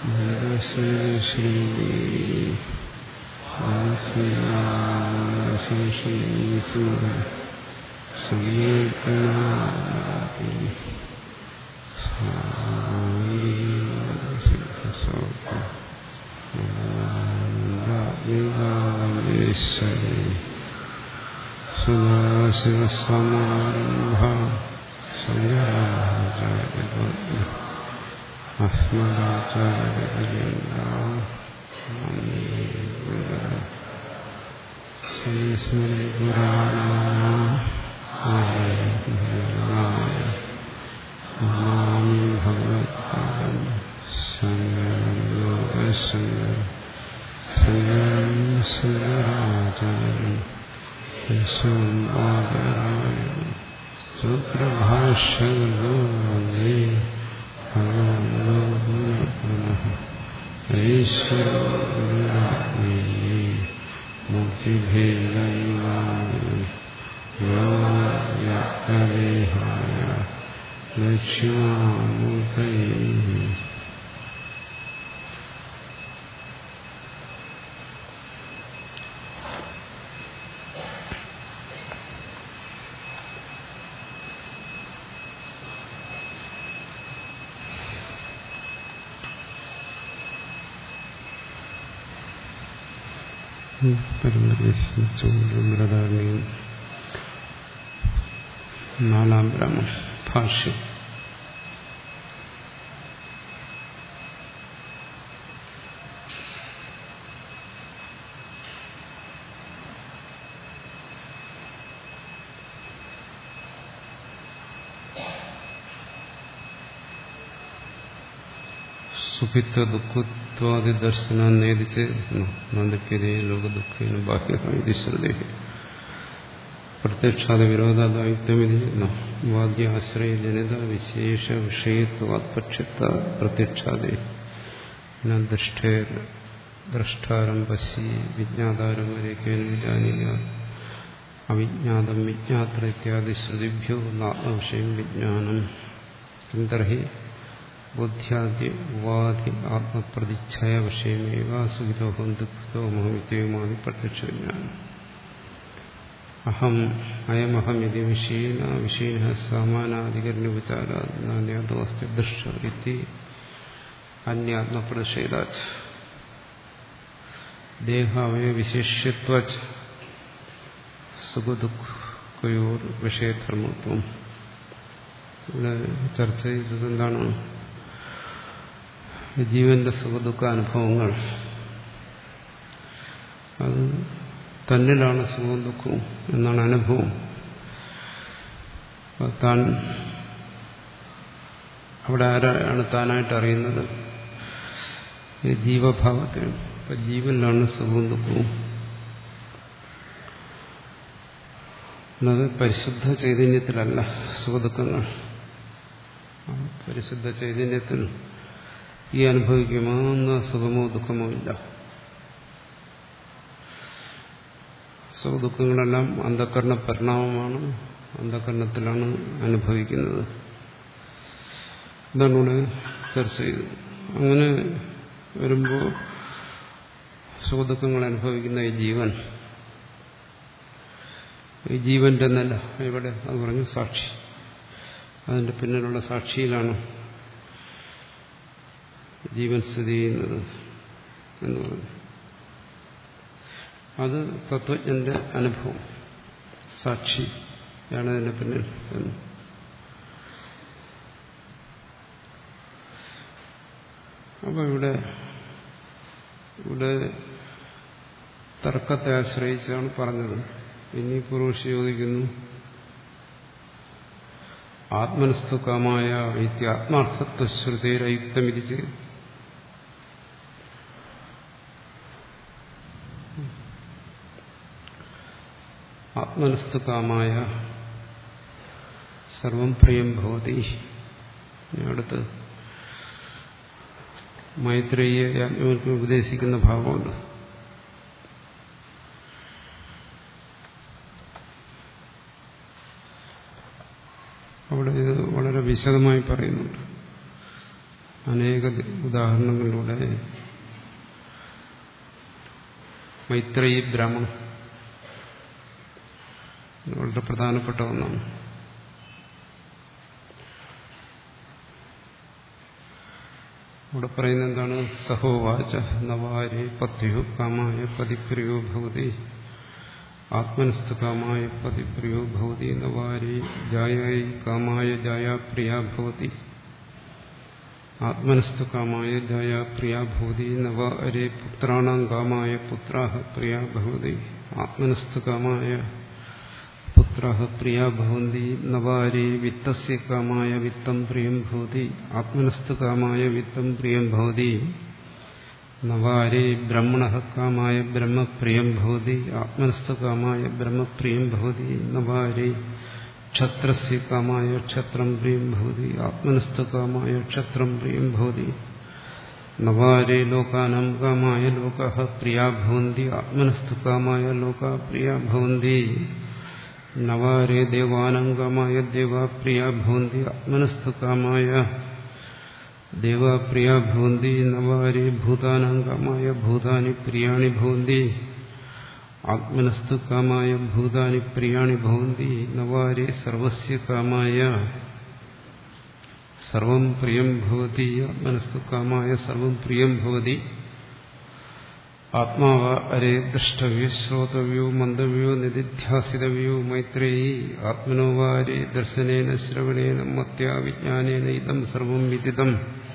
ശ്രീ സദാശിവസമാരംഭ ശങ്കരാചാര്യ സ്മൃതിപുരാണാമി ഭഗവത്പാദം ശങ്കരം ലോകശങ്കരം ശങ്കരം ശങ്കരാചാര്യം യശോദരായ സൂത്രഭാഷ്യേ മുക്തിഭേദായ ദക്ഷിണാമൂർത്തൈ പരമരസ്മിച്ചുകൊണ്ടും നാലാം ബ്രഹ്മം ഭാഷ്യം സുഖിത്വ ദുഃഖത്വാദി ദർശനം നേദിച്ച് നന്ദിക്കതേ ലോകദുഃഖേന ബാഹ്യമായി ശ്രുതി പ്രത്യക്ഷാദ വിരോധാദായുക്തമിതി വാദ്യാശ്രയ ജനിത വിശേഷ വിഷയത്വാത്പക്ഷിത്ത പ്രത്യക്ഷാദേ ദൃഷ്ടേ ദ്രഷ്ടാരം പശ്യ വിജ്ഞാതാരം വരേക്കേന വിജാനീയ അവിജ്ഞാതം വിജ്ഞാത്ര ഇത്യാദി ശ്രുതിഭ്യോ ആത്മവിഷയം വിജ്ഞാനം കിന്തർഹി ബുദ്ധ്യാദ്യ ഉപാധി ആത്മപ്രതിച്ഛയ വിഷയമേവ സുഖിതോഹം ദുഃഖിതോമഹമിത്യവുമാണ് പ്രത്യക്ഷ വിജ്ഞാനം അഹം അയമഹമിതി വിഷീന വിഷീന സമാനാധികരണോപചാരാസ്തി ദൃഷ്ട ഇതി അന്യാത്മപ്രതിഷേധാച്ച് ദേഹാവയ വിശേഷ്യത്വ സുഖദുഃഖയോർ വിഷയധർമ്മത്വം ഇവിടെ ചർച്ച ചെയ്തത് എന്താണ് ജീവന്റെ സുഖദുഃഖ അനുഭവങ്ങൾ അത് തന്നിലാണ് സുഖവും ദുഃഖവും എന്നാണ് അനുഭവം താൻ അവിടെ ആരാണ് താനായിട്ട് അറിയുന്നത് ജീവഭാവത്തെയാണ് അപ്പൊ ജീവനിലാണ് സുഖവും ദുഃഖവും എന്നത് പരിശുദ്ധ ചൈതന്യത്തിലല്ല സുഖദുഃഖങ്ങൾ പരിശുദ്ധ ചൈതന്യത്തിൽ ഈ അനുഭവിക്കുമെന്ന സുഖമോ ദുഃഖമോ ഇല്ല സുഖദുഃഖങ്ങളെല്ലാം അന്ധകരണ പരിണാമമാണ് അന്ധകരണത്തിലാണ് അനുഭവിക്കുന്നത് ഇതാണ് ഇവിടെ ചർച്ച ചെയ്തത് അങ്ങനെ വരുമ്പോൾ സുഖദുഃഖങ്ങൾ അനുഭവിക്കുന്ന ഈ ജീവൻ ഈ ജീവന്റെ നില ഇവിടെ അത് പറഞ്ഞു സാക്ഷി അതിന്റെ പിന്നിലുള്ള സാക്ഷിയിലാണ് ജീവൻ സ്ഥിതി ചെയ്യുന്നത് എന്ന് പറഞ്ഞു അത് തത്വജ്ഞന്റെ അനുഭവം സാക്ഷിയാണ് അതിന്റെ പിന്നിൽ എന്ന് അപ്പൊ ഇവിടെ ഇവിടെ തർക്കത്തെ ആശ്രയിച്ചാണ് പറഞ്ഞത് ഇനി പുരുഷി ചോദിക്കുന്നു ആത്മനസ്തുക്കമായ ഇത്യാത്മാർത്ഥത്വ ശ്രുതിരയുക്തമിതി ചെയ്തു ആത്മനസ്തുകാമായ സർവം പ്രിയം ഭവതി അടുത്ത് മൈത്രേയ യാജ്ഞവർക്ക് ഉപദേശിക്കുന്ന ഭാഗമുണ്ട് അവിടെ ഇത് വളരെ വിശദമായി പറയുന്നുണ്ട് അനേക ഉദാഹരണങ്ങളിലൂടെ മൈത്രേയി ബ്രാഹ്മണം വളരെ പ്രധാനപ്പെട്ട ഒന്നാണ് ഇവിടെ പറയുന്നത് എന്താണ് സഹോവാച നവാരെ പത്യോ കാമായ പതിപ്രിയോ ഭവതി ആത്മനസ്തു കാമായ പതിപ്രിയോ ഭവതി നവാരെ ജായായി കാമായ ജായാ പ്രിയ ഭവതി ആത്മനസ്തു കാമായ ജായാ പ്രിയ ഭവതി നവ അരെ പുത്രാണാം കാമായ പുത്രാ പ്രിയ ഭവതി ആത്മനസ്തു കാമായ പുത്ര പ്രിയ ഭവന്തി നവാരെ വിത്തസ്യ കാമായ വിത്തം പ്രിയം ഭവതി ആത്മനസ്തു കാമായ വിത്തം പ്രിയം ഭവതി നവാരെ ബ്രഹ്മണ കാമായ ബ്രഹ്മപ്രിയം ഭവതി ആത്മനസ്തു കാമായ ബ്രഹ്മപ്രിയം ഭവതി നവാരെ ക്ഷത്രസ്യ കാമായ ക്ഷത്രം പ്രിയം ഭവതി ആത്മനസ്തു കാമായ ക്ഷത്രം പ്രിയം ഭവതി നവാരെ ലോകാനാം കാമായ ലോക പ്രിയ ഭവന്തി ആത്മനസ്തു കാമായ ലോക പ്രിയ ഭവന്തി നവാരേ ദേവാനംഗമായ ദേവാപ്രിയ ഭവന്തി ആത്മനസ്തു കാമായ ദേവാപ്രിയ ഭവന്തി നവാരേ ഭൂതാനംഗമായ ഭൂതാനി പ്രിയാണി ഭവന്തി ആത്മനസ്തു കാമായ ഭൂതാനി പ്രിയാണി ഭവന്തി നവാരേ സർവസ്യ കാമായ സർവം പ്രിയം ഭവതി ആത്മനസ്തു കാമായ സർവം പ്രിയം ഭവതി ആത്മാവ അരേ ദ്രഷ്ടവ്യോ ശ്രോതവ്യോ മന്ദവ്യോ നിധിധ്യാസിതവ്യോ മൈത്രേയി ആത്മനോ വാരേ ദർശനേന ശ്രവണേന മത്യാ വിജ്ഞാനേന ഇതം സർവം വിദിതം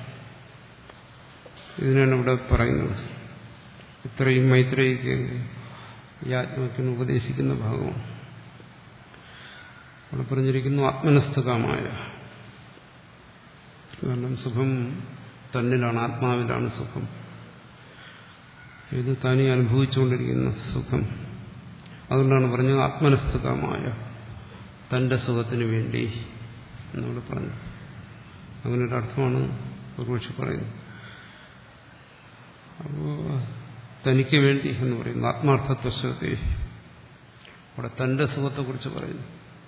ഇതിനാണ് ഇവിടെ പറയുന്നത് ഇത്രയും മൈത്രേയിക്ക് ഈ ആത്മാക്കിന് ഉപദേശിക്കുന്ന ഭാഗമാണ് അവിടെ പറഞ്ഞിരിക്കുന്നു ആത്മനസ്തുകമായ കാരണം സുഖം തന്നിലാണ് ആത്മാവിലാണ് സുഖം ഇത് തനി അനുഭവിച്ചുകൊണ്ടിരിക്കുന്ന സുഖം അതുകൊണ്ടാണ് പറഞ്ഞത് ആത്മനസ്തുകമായ തന്റെ സുഖത്തിന് വേണ്ടി എന്നോട് പറഞ്ഞു അങ്ങനെ ഒരു അർത്ഥമാണ് ഒരുപക്ഷെ പറയുന്നത് അപ്പോ തനിക്ക് വേണ്ടി എന്ന് പറയുന്നു ആത്മാർത്ഥത്വത്തെ അവിടെ തന്റെ സുഖത്തെക്കുറിച്ച് പറയുന്നു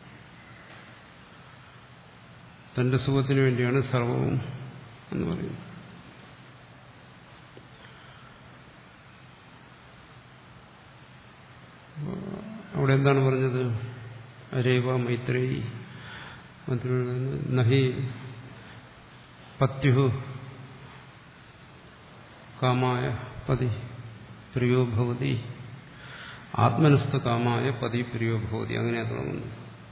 തന്റെ സുഖത്തിന് വേണ്ടിയാണ് സർവവും എന്ന് പറയുന്നത് അവിടെ എന്താണ് പറഞ്ഞത് അരേവ മൈത്രേയി നഹി പത്യു കാമായ പതി പ്രിയോ ഭവതി ആത്മനസ്ഥ കാമായ പതി പ്രിയോ ഭവതി അങ്ങനെയാ തുടങ്ങുന്നു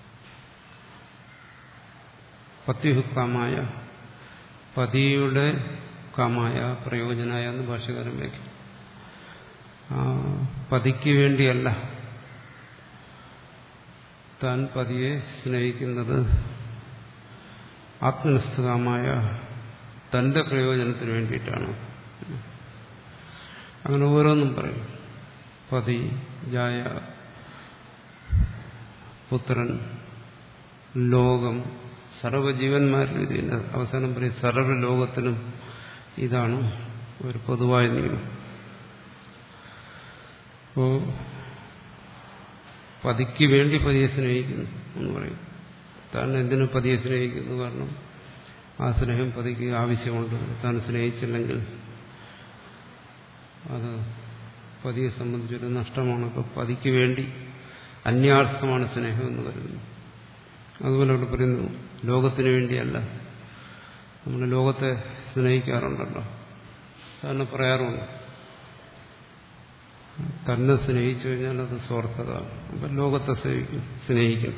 പത്യു കാമായ പതിയുടെ കാമായ പ്രയോജനായ എന്ന് ഭാഷകാരൻ വയ്ക്കും പതിക്ക് വേണ്ടിയല്ല താൻ പതിയെ സ്നേഹിക്കുന്നത് ആത്മനിഷ്ഠിതമായ തന്റെ പ്രയോജനത്തിന് വേണ്ടിയിട്ടാണ് അങ്ങനെ ഓരോന്നും പറയും പതി ജായ പുത്രൻ ലോകം സർവജീവന്മാരിലും ഇതിന് അവസാനം പറയും സർവ്വ ലോകത്തിനും ഇതാണ് ഒരു പൊതുവായ നിയമം അപ്പോ പതിക്ക് വേണ്ടി പതിയെ സ്നേഹിക്കുന്നു എന്ന് പറയും താൻ എന്തിനു പതിയെ സ്നേഹിക്കുന്നു കാരണം ആ സ്നേഹം പതിക്ക് ആവശ്യമുണ്ട് താൻ സ്നേഹിച്ചില്ലെങ്കിൽ അത് പതിയെ സംബന്ധിച്ചൊരു നഷ്ടമാണ് അപ്പോൾ പതിക്ക് വേണ്ടി അന്യാർത്ഥമാണ് സ്നേഹം എന്ന് കരുതുന്നു അതുപോലെ അവിടെ പറയുന്നു ലോകത്തിന് വേണ്ടിയല്ല നമ്മൾ ലോകത്തെ സ്നേഹിക്കാറുണ്ടല്ലോ സാറിന് പറയാറുണ്ട് തന്നെ സ്നേഹിച്ചു കഴിഞ്ഞാൽ അത് സ്വാർത്ഥത അപ്പം ലോകത്തെ സ്നേഹിക്കും സ്നേഹിക്കും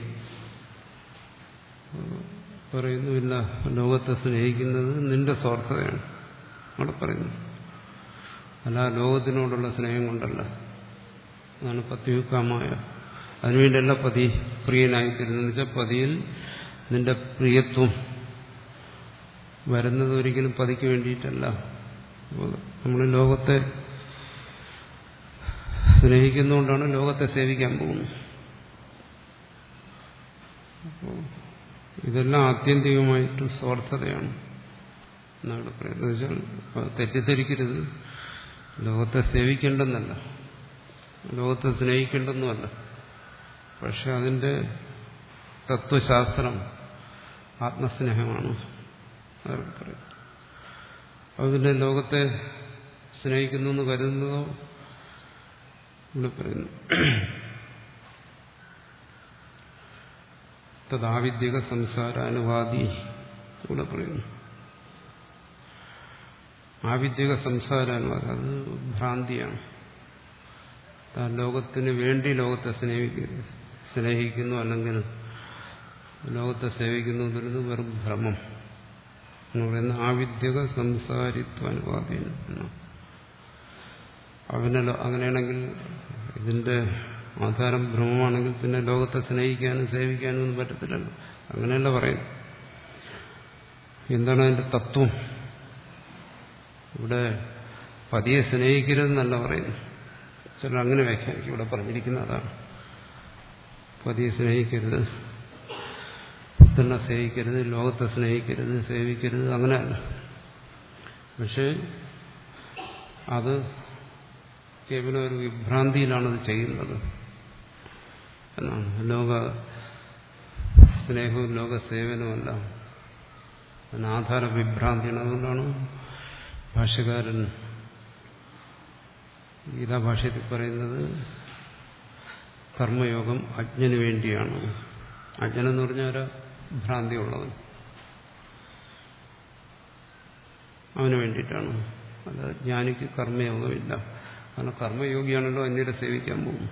പറയുന്നുമില്ല ലോകത്തെ സ്നേഹിക്കുന്നത് നിന്റെ സ്വാർത്ഥതയാണ് അവിടെ പറയുന്നു അല്ല ലോകത്തിനോടുള്ള സ്നേഹം കൊണ്ടല്ല അതാണ് പത്യുക്കാമായ അതിനുവേണ്ടിയല്ല പതി പ്രിയനായിത്തീരുന്നത് വെച്ചാൽ പതിയിൽ നിന്റെ പ്രിയത്വം വരുന്നത് ഒരിക്കലും പതിക്ക് വേണ്ടിയിട്ടല്ല നമ്മൾ ലോകത്തെ സ്നേഹിക്കുന്നതുകൊണ്ടാണ് ലോകത്തെ സേവിക്കാൻ പോകുന്നത് അപ്പോൾ ഇതെല്ലാം ആത്യന്തികമായിട്ട് സ്വാർത്ഥതയാണ് എന്നാണ് പറയുന്നത് വെച്ചാൽ തെറ്റിദ്ധരിക്കരുത് ലോകത്തെ സേവിക്കേണ്ടെന്നല്ല ലോകത്തെ സ്നേഹിക്കേണ്ടെന്നുമല്ല പക്ഷെ അതിന്റെ തത്വശാസ്ത്രം ആത്മസ്നേഹമാണ് അതൊക്കെ പറയും അതിന്റെ ലോകത്തെ സ്നേഹിക്കുന്നു എന്ന് കരുതുന്നതോ ഇവിടെ പറയുന്നു തദാവിദ്യക സംസാര അനുവാദി ഇവിടെ പറയുന്നു ആവിദ്യക സംസാര അനുവാദം അത് ഭ്രാന്തിയാണ് താൻ ലോകത്തിന് വേണ്ടി ലോകത്തെ സ്നേഹിക്കുന്നു സ്നേഹിക്കുന്നു അല്ലെങ്കിൽ ലോകത്തെ സേവിക്കുന്നു എന്നുള്ളത് വെറും ഭ്രമം എന്ന് പറയുന്ന ആവിദ്യക സംസാരിത്വ അനുവാദീന അവനല്ലോ അങ്ങനെയാണെങ്കിൽ ഇതിന്റെ ആധാരം ഭ്രമമാണെങ്കിൽ പിന്നെ ലോകത്തെ സ്നേഹിക്കാനും സേവിക്കാനും ഒന്നും പറ്റത്തില്ലല്ലോ അങ്ങനെയല്ല പറയുന്നു എന്താണ് അതിന്റെ തത്വം ഇവിടെ പതിയെ സ്നേഹിക്കരുതെന്നല്ല പറയുന്നു ചിലർ അങ്ങനെ വ്യാഖ്യാനിക്കും ഇവിടെ പറഞ്ഞിരിക്കുന്ന അതാണ് പതിയെ സ്നേഹിക്കരുത് പുത്രനെ സ്നേഹിക്കരുത് ലോകത്തെ സ്നേഹിക്കരുത് സേവിക്കരുത് അങ്ങനെയല്ല പക്ഷെ അത് കേവലം ഒരു വിഭ്രാന്തിയിലാണത് ചെയ്യുന്നത് എന്നാണ് ലോക സ്നേഹവും ലോക സേവനവുമല്ല അതിനാധാര വിഭ്രാന്തിയാണ് അതുകൊണ്ടാണ് ഭാഷ്യകാരൻ ഗീതാഭാഷ്യത്തിൽ പറയുന്നത് കർമ്മയോഗം അജ്ഞന് വേണ്ടിയാണ് അജ്ഞനെന്ന് പറഞ്ഞാൽ ഒരു ഭ്രാന്തിയുള്ളവൻ അവന് വേണ്ടിയിട്ടാണ് അത് ജ്ഞാനിക്ക് കർമ്മയോഗമില്ല കാരണം കർമ്മയോഗിയാണല്ലോ അന്യരെ സേവിക്കാൻ പോകും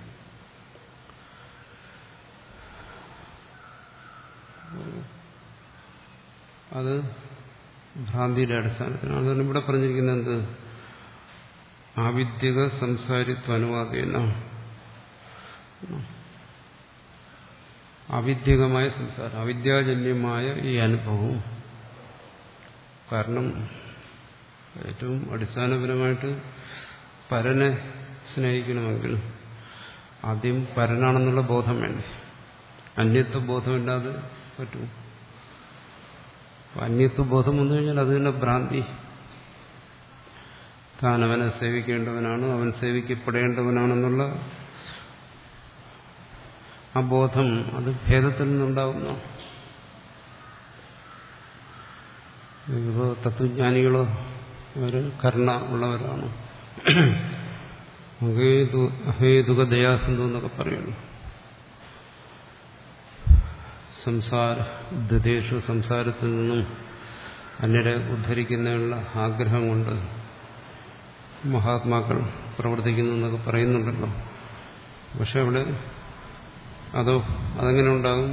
അത് ഭ്രാന്തിയുടെ അടിസ്ഥാനത്തിലാണ് അതുകൊണ്ട് ഇവിടെ പറഞ്ഞിരിക്കുന്നത് എന്ത് ആവിദ്യക സംസാരിത്വ അനുവാദേന അവിദ്യകമായ സംസാരം അവിദ്യാജന്യമായ ഈ അനുഭവം കാരണം ഏറ്റവും അടിസ്ഥാനപരമായിട്ട് പരനെ സ്നേഹിക്കണമെങ്കിൽ ആദ്യം പരനാണെന്നുള്ള ബോധം വേണ്ടേ അന്യത്വ ബോധമില്ലാതെ പറ്റും അന്യത്വ ബോധം വന്നു കഴിഞ്ഞാൽ അത് തന്നെ ഭ്രാന്തി താൻ അവനെ സേവിക്കേണ്ടവനാണ് അവൻ സേവിക്കപ്പെടേണ്ടവനാണെന്നുള്ള ആ ബോധം അത് ഭേദത്തിൽ നിന്നുണ്ടാകുന്ന ഇപ്പോൾ തത്വജ്ഞാനികളോ അവർ കരുണ ഉള്ളവരാണ് അഹേതുക ദയാസന്ധു എന്നൊക്കെ പറയുന്നു സംസാര ദുദേശു സംസാരത്തിൽ നിന്നും അന്യരെ ഉദ്ധരിക്കുന്നതിനുള്ള ആഗ്രഹം കൊണ്ട് മഹാത്മാക്കൾ പ്രവർത്തിക്കുന്നു എന്നൊക്കെ പറയുന്നുണ്ടല്ലോ പക്ഷെ അവിടെ അതോ അതെങ്ങനെ ഉണ്ടാകും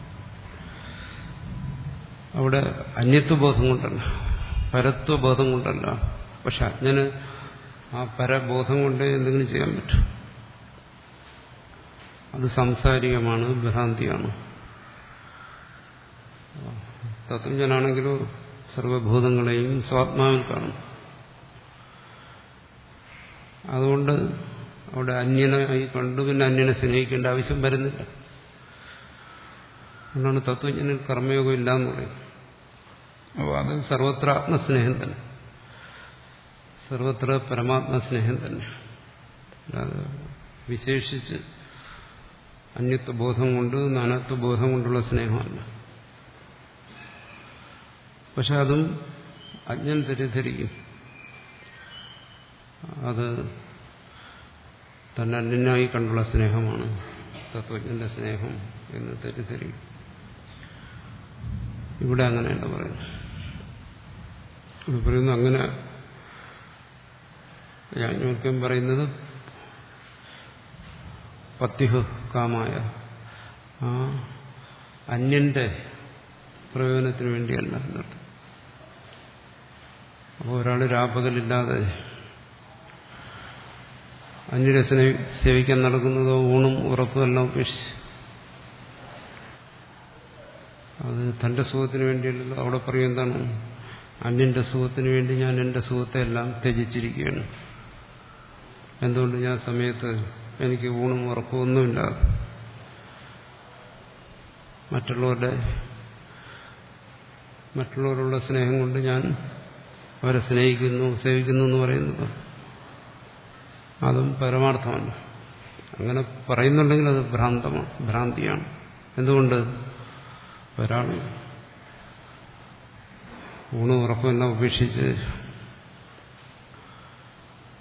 അവിടെ അന്യത്വബോധം കൊണ്ടല്ല പരത്വബോധം കൊണ്ടല്ല പക്ഷെ അജ്ഞന് ആ പരബോധം കൊണ്ട് എന്തെങ്കിലും ചെയ്യാൻ പറ്റും അത് സാംസാരികമാണ് ഭ്രാന്തിയാണ് തത്വജ്ഞനാണെങ്കിലോ സർവഭൂതങ്ങളെയും സ്വാത്മാവിൽ കാണും അതുകൊണ്ട് അവിടെ അന്യനായി കണ്ടു പിന്നെ അന്യനെ സ്നേഹിക്കേണ്ട ആവശ്യം വരുന്നില്ല അതുകൊണ്ടാണ് തത്വജ്ഞനിൽ കർമ്മയോഗം ഇല്ല എന്ന് പറയുന്നത് അപ്പോൾ അത് സർവത്ര ആത്മസ്നേഹം തന്നെ സർവത്ര പരമാത്മസ്നേഹം തന്നെ അല്ലാതെ വിശേഷിച്ച് അന്യത്വബോധം കൊണ്ട് നാനാത്വബോധം കൊണ്ടുള്ള സ്നേഹമല്ല പക്ഷെ അതും അജ്ഞൻ തെറ്റിദ്ധരിക്കും അത് തന്നെ അന്യനായി കണ്ടുള്ള സ്നേഹമാണ് തത്വജ്ഞന്റെ സ്നേഹം എന്ന് തെറ്റിദ്ധരിക്കും ഇവിടെ അങ്ങനെയല്ല പറയുന്നു ഇവിടെ പറയുന്നു അങ്ങനെ യാജ്ഞവൽക്കം പറയുന്നത് പത്യുഹ് കാമായ ആ അന്യന്റെ പ്രയോജനത്തിന് വേണ്ടിയല്ല എന്നർത്ഥം അപ്പോൾ ഒരാൾ രാപ്പകലില്ലാതെ അന്യരെ സേവിക്കാൻ നടക്കുന്നതോ ഊണും ഉറപ്പും എല്ലാം ഉപേക്ഷിച്ച് അത് തന്റെ സുഖത്തിന് വേണ്ടിയല്ലല്ലോ അവിടെ പറയും എന്താണ് അന്യന്റെ സുഖത്തിന് വേണ്ടി ഞാൻ എന്റെ സുഖത്തെ എല്ലാം ത്യജിച്ചിരിക്കുകയാണ് എന്തുകൊണ്ട് ഞാൻ സമയത്ത് എനിക്ക് ഊണും ഉറപ്പും ഒന്നുമില്ല മറ്റുള്ളവരുടെ മറ്റുള്ളവരുള്ള സ്നേഹം കൊണ്ട് ഞാൻ അവരെ സ്നേഹിക്കുന്നു സേവിക്കുന്നു എന്ന് പറയുന്നത് അതും പരമാർത്ഥമല്ല അങ്ങനെ പറയുന്നുണ്ടെങ്കിൽ അത് ഭ്രാന്തമാണ് ഭ്രാന്തിയാണ് എന്തുകൊണ്ട് ഒരാൾ ഊണും ഉറക്കമെല്ലാം ഉപേക്ഷിച്ച്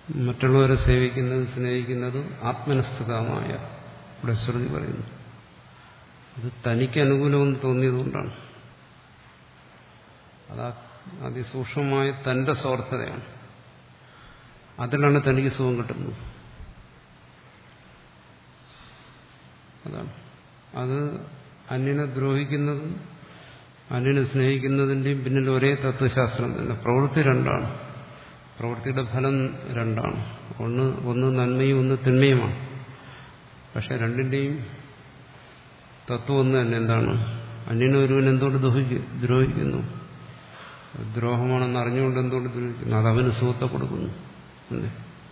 മറ്റുള്ളവരെ സേവിക്കുന്നത് സ്നേഹിക്കുന്നത് ആത്മനസ്ഥിതമായ ഇവിടെ ശ്രുതി പറയുന്നു അത് തനിക്ക് അനുകൂലമെന്ന് തോന്നിയതുകൊണ്ടാണ് അത് അതിസൂക്ഷ്മമായ തന്റെ സ്വാർത്ഥതയാണ് അതിലാണ് തനിക്ക് സുഖം കിട്ടുന്നത് അതാണ് അത് അന്യനെ ദ്രോഹിക്കുന്നതും അന്യനെ സ്നേഹിക്കുന്നതിൻ്റെയും പിന്നിൽ ഒരേ തത്വശാസ്ത്രം തന്നെ പ്രവൃത്തി രണ്ടാണ് പ്രവൃത്തിയുടെ ഫലം രണ്ടാണ് ഒന്ന് ഒന്ന് നന്മയും ഒന്ന് തിന്മയുമാണ് പക്ഷെ രണ്ടിൻ്റെയും തത്വം ഒന്ന് തന്നെ എന്താണ് അന്യനെ ഒരുവൻ എന്തുകൊണ്ട് ദ്രോഹിക്കുന്നു ദ്രോഹമാണെന്ന് അറിഞ്ഞുകൊണ്ട് എന്തുകൊണ്ട് ദ്രോഹിക്കുന്നു അത് അവന് സുഖത്തെ കൊടുക്കുന്നു അല്ലേ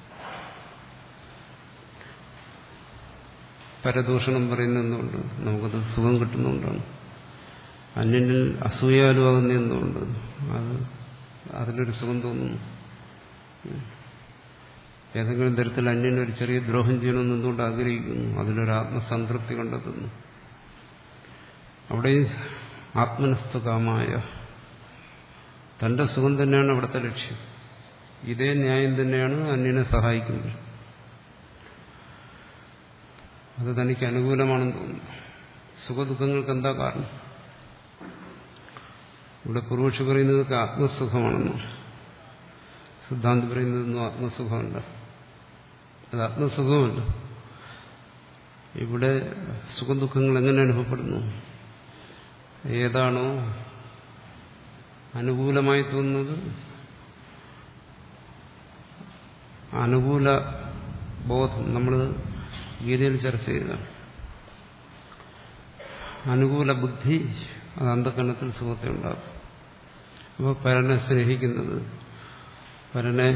പരദൂഷണം പറയുന്ന എന്തുകൊണ്ട് നമുക്കത് സുഖം കിട്ടുന്നുകൊണ്ടാണ് അന്യനിൽ അസൂയാലുവാകുന്ന എന്തുകൊണ്ട് അത് അതിലൊരു സുഖം തോന്നുന്നു ഏതെങ്കിലും തരത്തിൽ അന്യന് ഒരു ചെറിയ ദ്രോഹം ചെയ്യണമെന്ന് എന്തുകൊണ്ട് ആഗ്രഹിക്കുന്നു അതിലൊരു ആത്മസംതൃപ്തി കണ്ടെത്തുന്നു അവിടെ ആത്മനസ്തുകാമായ തന്റെ സുഖം തന്നെയാണ് അവിടുത്തെ ലക്ഷ്യം ഇതേ ന്യായം തന്നെയാണ് അന്യനെ സഹായിക്കുന്നത് അത് തനിക്ക് അനുകൂലമാണെന്ന് തോന്നുന്നു സുഖദുഃഖങ്ങൾക്ക് എന്താ കാരണം ഇവിടെ പൂർവക്ഷി പറയുന്നത് ആത്മസുഖമാണെന്ന് സിദ്ധാന്തി പറയുന്നതൊന്നും ആത്മസുഖമല്ല അത് ആത്മസുഖമല്ല ഇവിടെ സുഖദുഃഖങ്ങൾ എങ്ങനെ അനുഭവപ്പെടുന്നു ഏതാണോ അനുകൂലമായി തോന്നുന്നത് അനുകൂല ബോധം നമ്മൾ ഗീതയിൽ ചർച്ച ചെയ്തതാണ് അനുകൂല ബുദ്ധി അത് അന്ധകരണത്തിൽ സുഖത്തെ ഉണ്ടാകും അപ്പോൾ പരനെ സ്നേഹിക്കുന്നത് പരനെ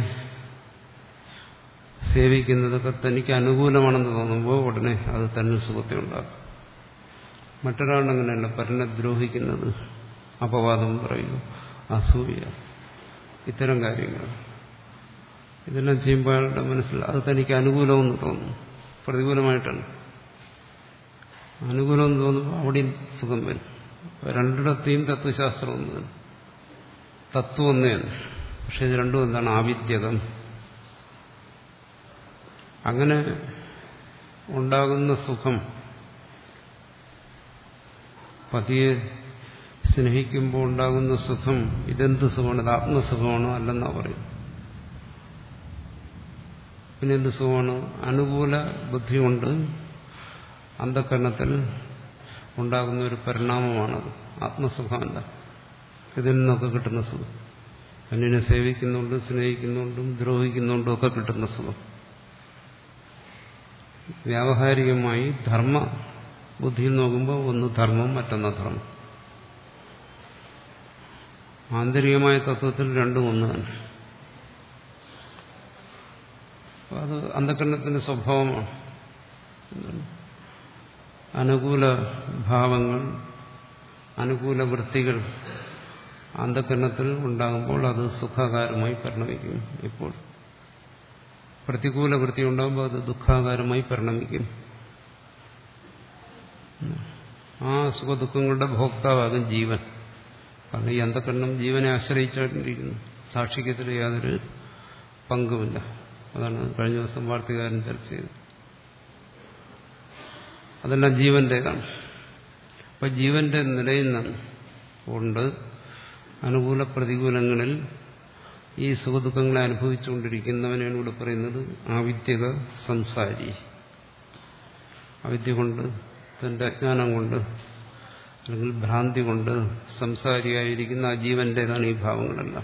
സേവിക്കുന്നതൊക്കെ തനിക്ക് അനുകൂലമാണെന്ന് തോന്നുമ്പോൾ ഉടനെ അത് തന്നെ സുഖത്തെ ഉണ്ടാക്കും മറ്റൊരാളങ്ങനെയല്ല പരനെ ദ്രോഹിക്കുന്നത് അപവാദം പറയുന്നു അസൂയ ഇത്തരം കാര്യങ്ങൾ ഇതെല്ലാം ചെയ്യുമ്പോൾ അയാളുടെ മനസ്സിൽ അത് തനിക്ക് അനുകൂലമെന്ന് തോന്നുന്നു പ്രതികൂലമായിട്ടാണ് അനുകൂലമെന്ന് തോന്നുമ്പോൾ അവിടെയും സുഖം വരും രണ്ടിടത്തെയും തത്വശാസ്ത്രം ഒന്ന് തന്നെ തത്വം ഒന്ന് തന്നെ പക്ഷെ ഇത് രണ്ടും എന്താണ് ആവിദ്യകം അങ്ങനെ ഉണ്ടാകുന്ന സുഖം പതിയെ സ്നേഹിക്കുമ്പോൾ ഉണ്ടാകുന്ന സുഖം ഇതെന്ത് സുഖമാണ് ഇത് ആത്മസുഖമാണോ അല്ലെന്നാ പറയും പിന്നെ എന്ത് സുഖമാണ് അനുകൂല ബുദ്ധി കൊണ്ട് അന്ധകരണത്തിൽ ഉണ്ടാകുന്ന ഒരു പരിണാമമാണത് ആത്മസുഖമല്ല ഇതിൽ നിന്നൊക്കെ കിട്ടുന്ന സുഖം അന്യനെ സേവിക്കുന്നുണ്ടും സ്നേഹിക്കുന്നുണ്ടും ദ്രോഹിക്കുന്നുണ്ടും ഒക്കെ കിട്ടുന്ന സുഖം വ്യാവഹാരികമായി ധർമ്മ ബുദ്ധിയിൽ നോക്കുമ്പോൾ ഒന്ന് ധർമ്മം മറ്റൊന്ന് ധർമ്മം ആന്തരികമായ തത്വത്തിൽ രണ്ടും ഒന്ന് തന്നെ അത് അന്ധകരണത്തിന്റെ സ്വഭാവമാണ് അനുകൂല ഭാവങ്ങൾ അനുകൂല വൃത്തികൾ അന്ധകരണത്തിൽ ഉണ്ടാകുമ്പോൾ അത് സുഖാകാരമായി പരിണമിക്കും ഇപ്പോൾ പ്രതികൂല വൃത്തി ഉണ്ടാകുമ്പോൾ അത് ദുഃഖാകാരമായി പരിണമിക്കും ആ സുഖദുഃഖങ്ങളുടെ ഭോക്താവാകും ജീവൻ കാരണം ഈ അന്ധകരണം ജീവനെ ആശ്രയിച്ചിരിക്കുന്നു സാക്ഷിക്കത്തിൽ യാതൊരു പങ്കുമില്ല അതാണ് കഴിഞ്ഞ ദിവസം വാർത്തകാരൻ ചർച്ച ചെയ്തത് അതെല്ലാം ജീവന്റേതാണ് അപ്പൊ ജീവന്റെ നിലയിൽ നിന്ന് കൊണ്ട് അനുകൂല പ്രതികൂലങ്ങളിൽ ഈ സുഖദുഃഖങ്ങളെ അനുഭവിച്ചുകൊണ്ടിരിക്കുന്നവനാണ് ഇവിടെ പറയുന്നത് ആവിദ്യക സംസാരി അവിദ്യ കൊണ്ട് തന്റെ അജ്ഞാനം കൊണ്ട് അല്ലെങ്കിൽ ഭ്രാന്തി കൊണ്ട് സംസാരിയായിരിക്കുന്ന ആ ജീവന്റേതാണ് ഈ ഭാവങ്ങളെല്ലാം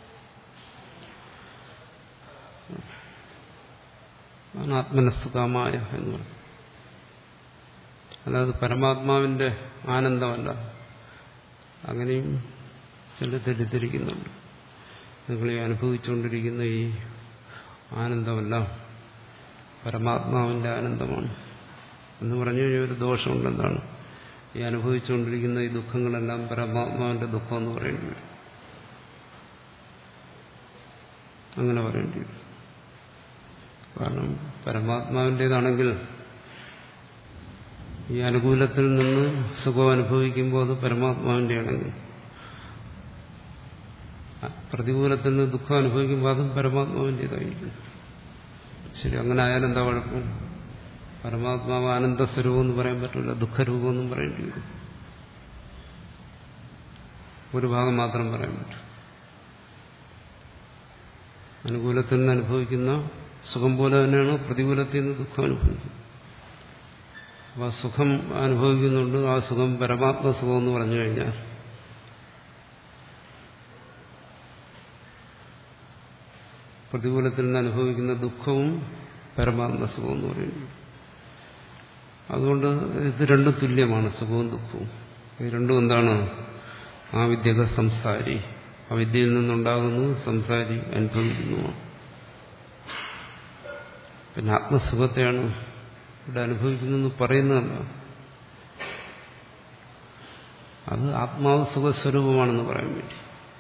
ആത്മനസ്തുതമായ എന്ന് പറയും അല്ലാതെ പരമാത്മാവിന്റെ ആനന്ദമല്ല അങ്ങനെയും ചില തെറ്റിദ്ധരിക്കുന്നുണ്ട് നിങ്ങൾ ഈ അനുഭവിച്ചുകൊണ്ടിരിക്കുന്ന ഈ ആനന്ദമെല്ലാം പരമാത്മാവിന്റെ ആനന്ദമാണ് എന്ന് പറഞ്ഞു കഴിഞ്ഞാൽ ഒരു ദോഷമുണ്ട് എന്താണ് ഈ അനുഭവിച്ചുകൊണ്ടിരിക്കുന്ന ഈ ദുഃഖങ്ങളെല്ലാം പരമാത്മാവിന്റെ ദുഃഖം എന്ന് പറയേണ്ടി വരും അങ്ങനെ പറയേണ്ടി വരും കാരണം പരമാത്മാവിൻ്റെതാണെങ്കിൽ ഈ അനുകൂലത്തിൽ നിന്ന് സുഖം അനുഭവിക്കുമ്പോൾ അത് പരമാത്മാവിന്റെ ആണെങ്കിൽ പ്രതികൂലത്തിൽ നിന്ന് ദുഃഖം അനുഭവിക്കുമ്പോൾ അതും പരമാത്മാവിൻ്റെതായിരിക്കും ശരി അങ്ങനെ ആയാലും എന്താ കുഴപ്പം പരമാത്മാവ് ആനന്ദസ്വരൂപം എന്ന് പറയാൻ പറ്റില്ല ദുഃഖരൂപം എന്നും പറയേണ്ടി വരും ഒരു ഭാഗം മാത്രം പറയാൻ പറ്റും അനുകൂലത്തിൽ നിന്ന് അനുഭവിക്കുന്ന സുഖം പോലെ തന്നെയാണ് പ്രതികൂലത്തിൽ നിന്ന് ദുഃഖം അനുഭവിക്കുന്നത് അപ്പോൾ ആ സുഖം അനുഭവിക്കുന്നുണ്ട് ആ സുഖം പരമാത്മ സുഖം എന്ന് പറഞ്ഞു കഴിഞ്ഞാൽ പ്രതികൂലത്തിൽ നിന്ന് അനുഭവിക്കുന്ന ദുഃഖവും പരമാത്മ സുഖം എന്ന് പറയുന്നു അതുകൊണ്ട് ഇത് രണ്ടും തുല്യമാണ് സുഖവും ദുഃഖവും ഇത് രണ്ടും എന്താണ് ആ വിദ്യക സംസാരി ആ വിദ്യയിൽ നിന്നുണ്ടാകുന്നു സംസാരി അനുഭവിക്കുന്നുമാണ് പിന്നെ ആത്മസുഖത്തെയാണ് ഇവിടെ അനുഭവിക്കുന്നതെന്ന് പറയുന്നതല്ല അത് ആത്മാവ് സുഖസ്വരൂപമാണെന്ന് പറയാൻ വേണ്ടി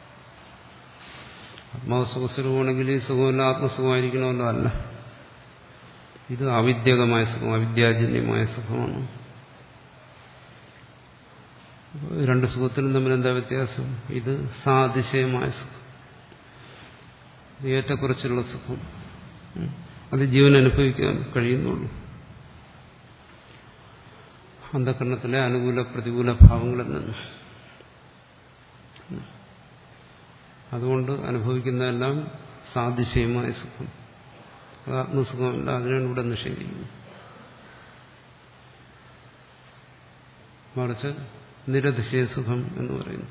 ആത്മാവ് സുഖസ്വരൂപമാണെങ്കിൽ ഈ സുഖമല്ല ആത്മസുഖമായിരിക്കണമല്ലോ അല്ല ഇത് അവിദ്യകമായ സുഖം അവിദ്യാജന്യമായ സുഖമാണ് രണ്ട് സുഖത്തിനും തമ്മിൽ എന്താ വ്യത്യാസം ഇത് സാതിശയമായ സുഖം ഏറ്റക്കുറച്ചുള്ള സുഖം അത് ജീവൻ അനുഭവിക്കാൻ കഴിയുന്നുള്ളൂ അന്ധകരണത്തിലെ അനുകൂല പ്രതികൂല ഭാവങ്ങളിൽ നിന്ന് അതുകൊണ്ട് അനുഭവിക്കുന്നതെല്ലാം സാതിശയമായ സുഖം അത് ആത്മസുഖമല്ല അതിനാണ് ഇവിടെ നിഷേധിക്കുന്നത് മറിച്ച് നിരതിശയ സുഖം എന്ന് പറയുന്നു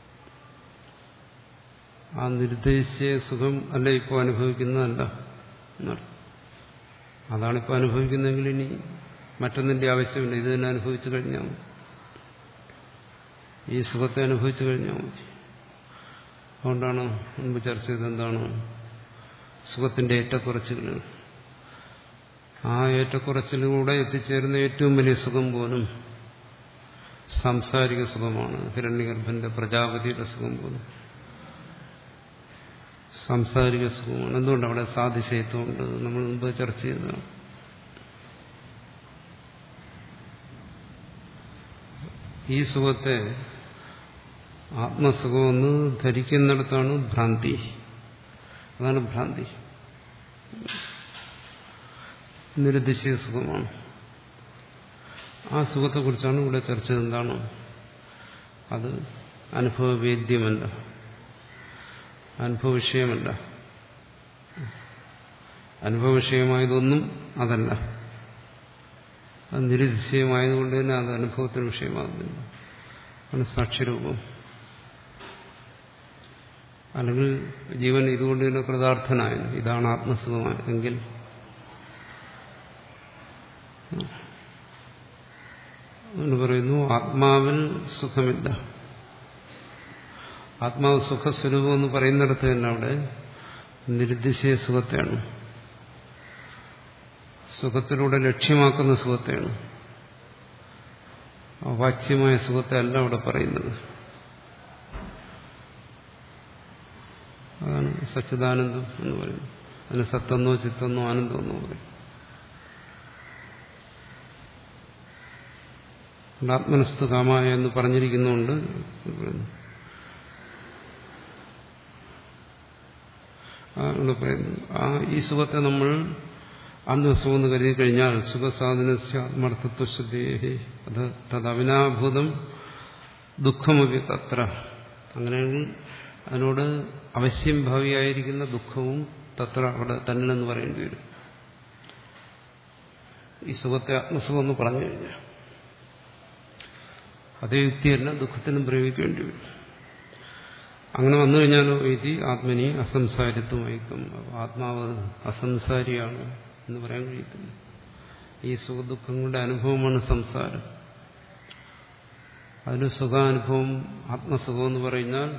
ആ നിരുദ്ദേശീയ സുഖം അല്ല ഇപ്പോൾ അനുഭവിക്കുന്നതല്ല എന്നർത്ഥം അതാണിപ്പോൾ അനുഭവിക്കുന്നതെങ്കിൽ ഇനി മറ്റൊന്നിന്റെ ആവശ്യമില്ല ഇത് തന്നെ അനുഭവിച്ചു കഴിഞ്ഞാൽ മതി ഈ സുഖത്തെ അനുഭവിച്ചു കഴിഞ്ഞാൽ മതി അതുകൊണ്ടാണ് മുൻപ് ചർച്ച ചെയ്തത് എന്താണ് സുഖത്തിന്റെ ഏറ്റക്കുറച്ചുകൾ ആ ഏറ്റക്കുറച്ചിലൂടെ എത്തിച്ചേരുന്ന ഏറ്റവും വലിയ സുഖം പോലും സാംസാരിക സുഖമാണ് ഹിരണ്യഗർഭന്റെ പ്രജാപതിയുടെ സുഖം പോലും സാംസാരിക സുഖമാണ് എന്തുകൊണ്ട് അവിടെ സാതിശയത്വമുണ്ട് നമ്മൾ മുമ്പ് ചർച്ച ചെയ്തതാണ് ഈ സുഖത്തെ ആത്മസുഖമെന്ന് ധരിക്കുന്നിടത്താണ് ഭ്രാന്തി അതാണ് ഭ്രാന്തി നിരുദ്ദേശീയ സുഖമാണ് ആ സുഖത്തെക്കുറിച്ചാണ് ഇവിടെ ചർച്ച എന്താണ് അത് അനുഭവവേദ്യമല്ല അനുഭവ വിഷയമല്ല അനുഭവ വിഷയമായതൊന്നും അതല്ല അത് നിരുദ്ദേശീയമായതുകൊണ്ട് തന്നെ അത് അനുഭവത്തിന് വിഷയമാകുന്നില്ല ആണ് സാക്ഷ്യരൂപം അല്ലെങ്കിൽ ജീവൻ ഇതുകൊണ്ട് തന്നെ കൃതാർത്ഥനായത് ഇതാണ് ആത്മസുഖമായതെങ്കിൽ എന്ന് പറയുന്നു ആത്മാവിൽ സുഖമില്ല ആത്മാവ് സുഖസ്വരൂപം എന്ന് പറയുന്നിടത്ത് തന്നെ അവിടെ നിരുദ്ദേശീയ സുഖത്തെയാണ് സുഖത്തിലൂടെ ലക്ഷ്യമാക്കുന്ന സുഖത്തെയാണ് വാച്യമായ സുഖത്തെ അല്ല അവിടെ പറയുന്നത് അതാണ് സച്ചിദാനന്ദം എന്ന് പറയുന്നത് അതിന് സത്തെന്നോ ചിത്തെന്നോ ആനന്ദമെന്നോ പറയും ആത്മനസ്തു കാമായ എന്ന് പറഞ്ഞിരിക്കുന്നുണ്ട് ഇവിടെ പറയുന്നു ആ ഈ സുഖത്തെ നമ്മൾ ആത്മസുഖം എന്ന് കരുതി കഴിഞ്ഞാൽ സുഖസാധനസ്യ ആത്മാർത്ഥത്വശുദ്ധേഹി അത് തദവിനാഭൂതം ദുഃഖമൊക്കെ തത്ര അങ്ങനെയാണെങ്കിൽ അതിനോട് അവശ്യം ഭാവിയായിരിക്കുന്ന ദുഃഖവും തത്ര അവിടെ തന്നിലെന്ന് പറയേണ്ടി വരും ഈ സുഖത്തെ ആത്മസുഖം എന്ന് പറഞ്ഞു കഴിഞ്ഞാൽ അതേ യുക്തി തന്നെ ദുഃഖത്തിനും പ്രയോഗിക്കേണ്ടി വരും അങ്ങനെ വന്നു കഴിഞ്ഞാലോ ഇതി ആത്മനി അസംസാരിത്വമായിക്കും ആത്മാവ് അസംസാരിയാണ് എന്ന് പറയാൻ കഴിയത്തില്ല ഈ സുഖദുഃഖങ്ങളുടെ അനുഭവമാണ് സംസാരം അതിന് സുഖാനുഭവം ആത്മസുഖം എന്ന് പറഞ്ഞാൽ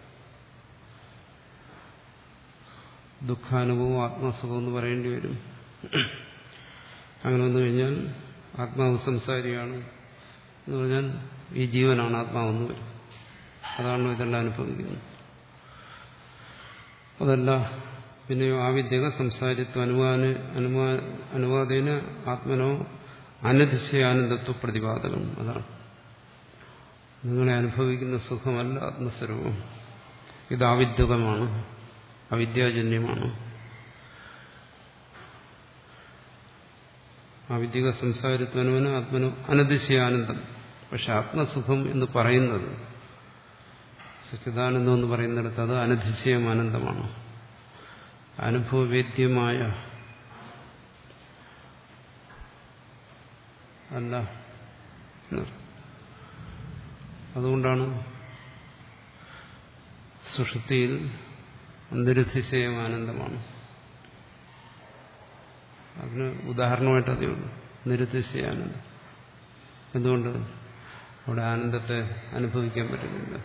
ദുഃഖാനുഭവം ആത്മസുഖം എന്ന് പറയേണ്ടി വരും അങ്ങനെ വന്നു കഴിഞ്ഞാൽ ആത്മാവ് സംസാരിയാണ് എന്ന് പറഞ്ഞാൽ ഈ ജീവനാണ് ആത്മാവെന്ന് വരും അതാണ് ഇതെല്ലാം അനുഭവിക്കുന്നത് അതല്ല പിന്നെയോ ആ വിദ്യക സംസാരിത്വ അനുമാന അനുമാ അനുവാദേന ആത്മനോ അനതിശയാനന്ദത്വ പ്രതിപാദകം അതാണ് നിങ്ങളെ അനുഭവിക്കുന്ന സുഖമല്ല ആത്മസ്വരൂപം ഇത് ആവിദ്യകമാണ് അവിദ്യാജന്യമാണ് ആവിദ്യക സംസാരിത്വനുവിന് ആത്മനു അനതിശയാനന്ദം പക്ഷെ ആത്മസുഖം എന്ന് പറയുന്നത് സച്ചിദാനന്ദം എന്ന് പറയുന്നിടത്ത് അത് അനതിശയം ആനന്ദമാണ് അനുഭവവേദ്യമായ അല്ല അതുകൊണ്ടാണ് സുഷുതിയിൽ നിരതിശയം ആനന്ദമാണ് അതിന് ഉദാഹരണമായിട്ട് അതേ ഉള്ളൂ നിരതിശയ ആനന്ദം എന്തുകൊണ്ട് അവിടെ ആനന്ദത്തെ അനുഭവിക്കാൻ പറ്റുന്നില്ല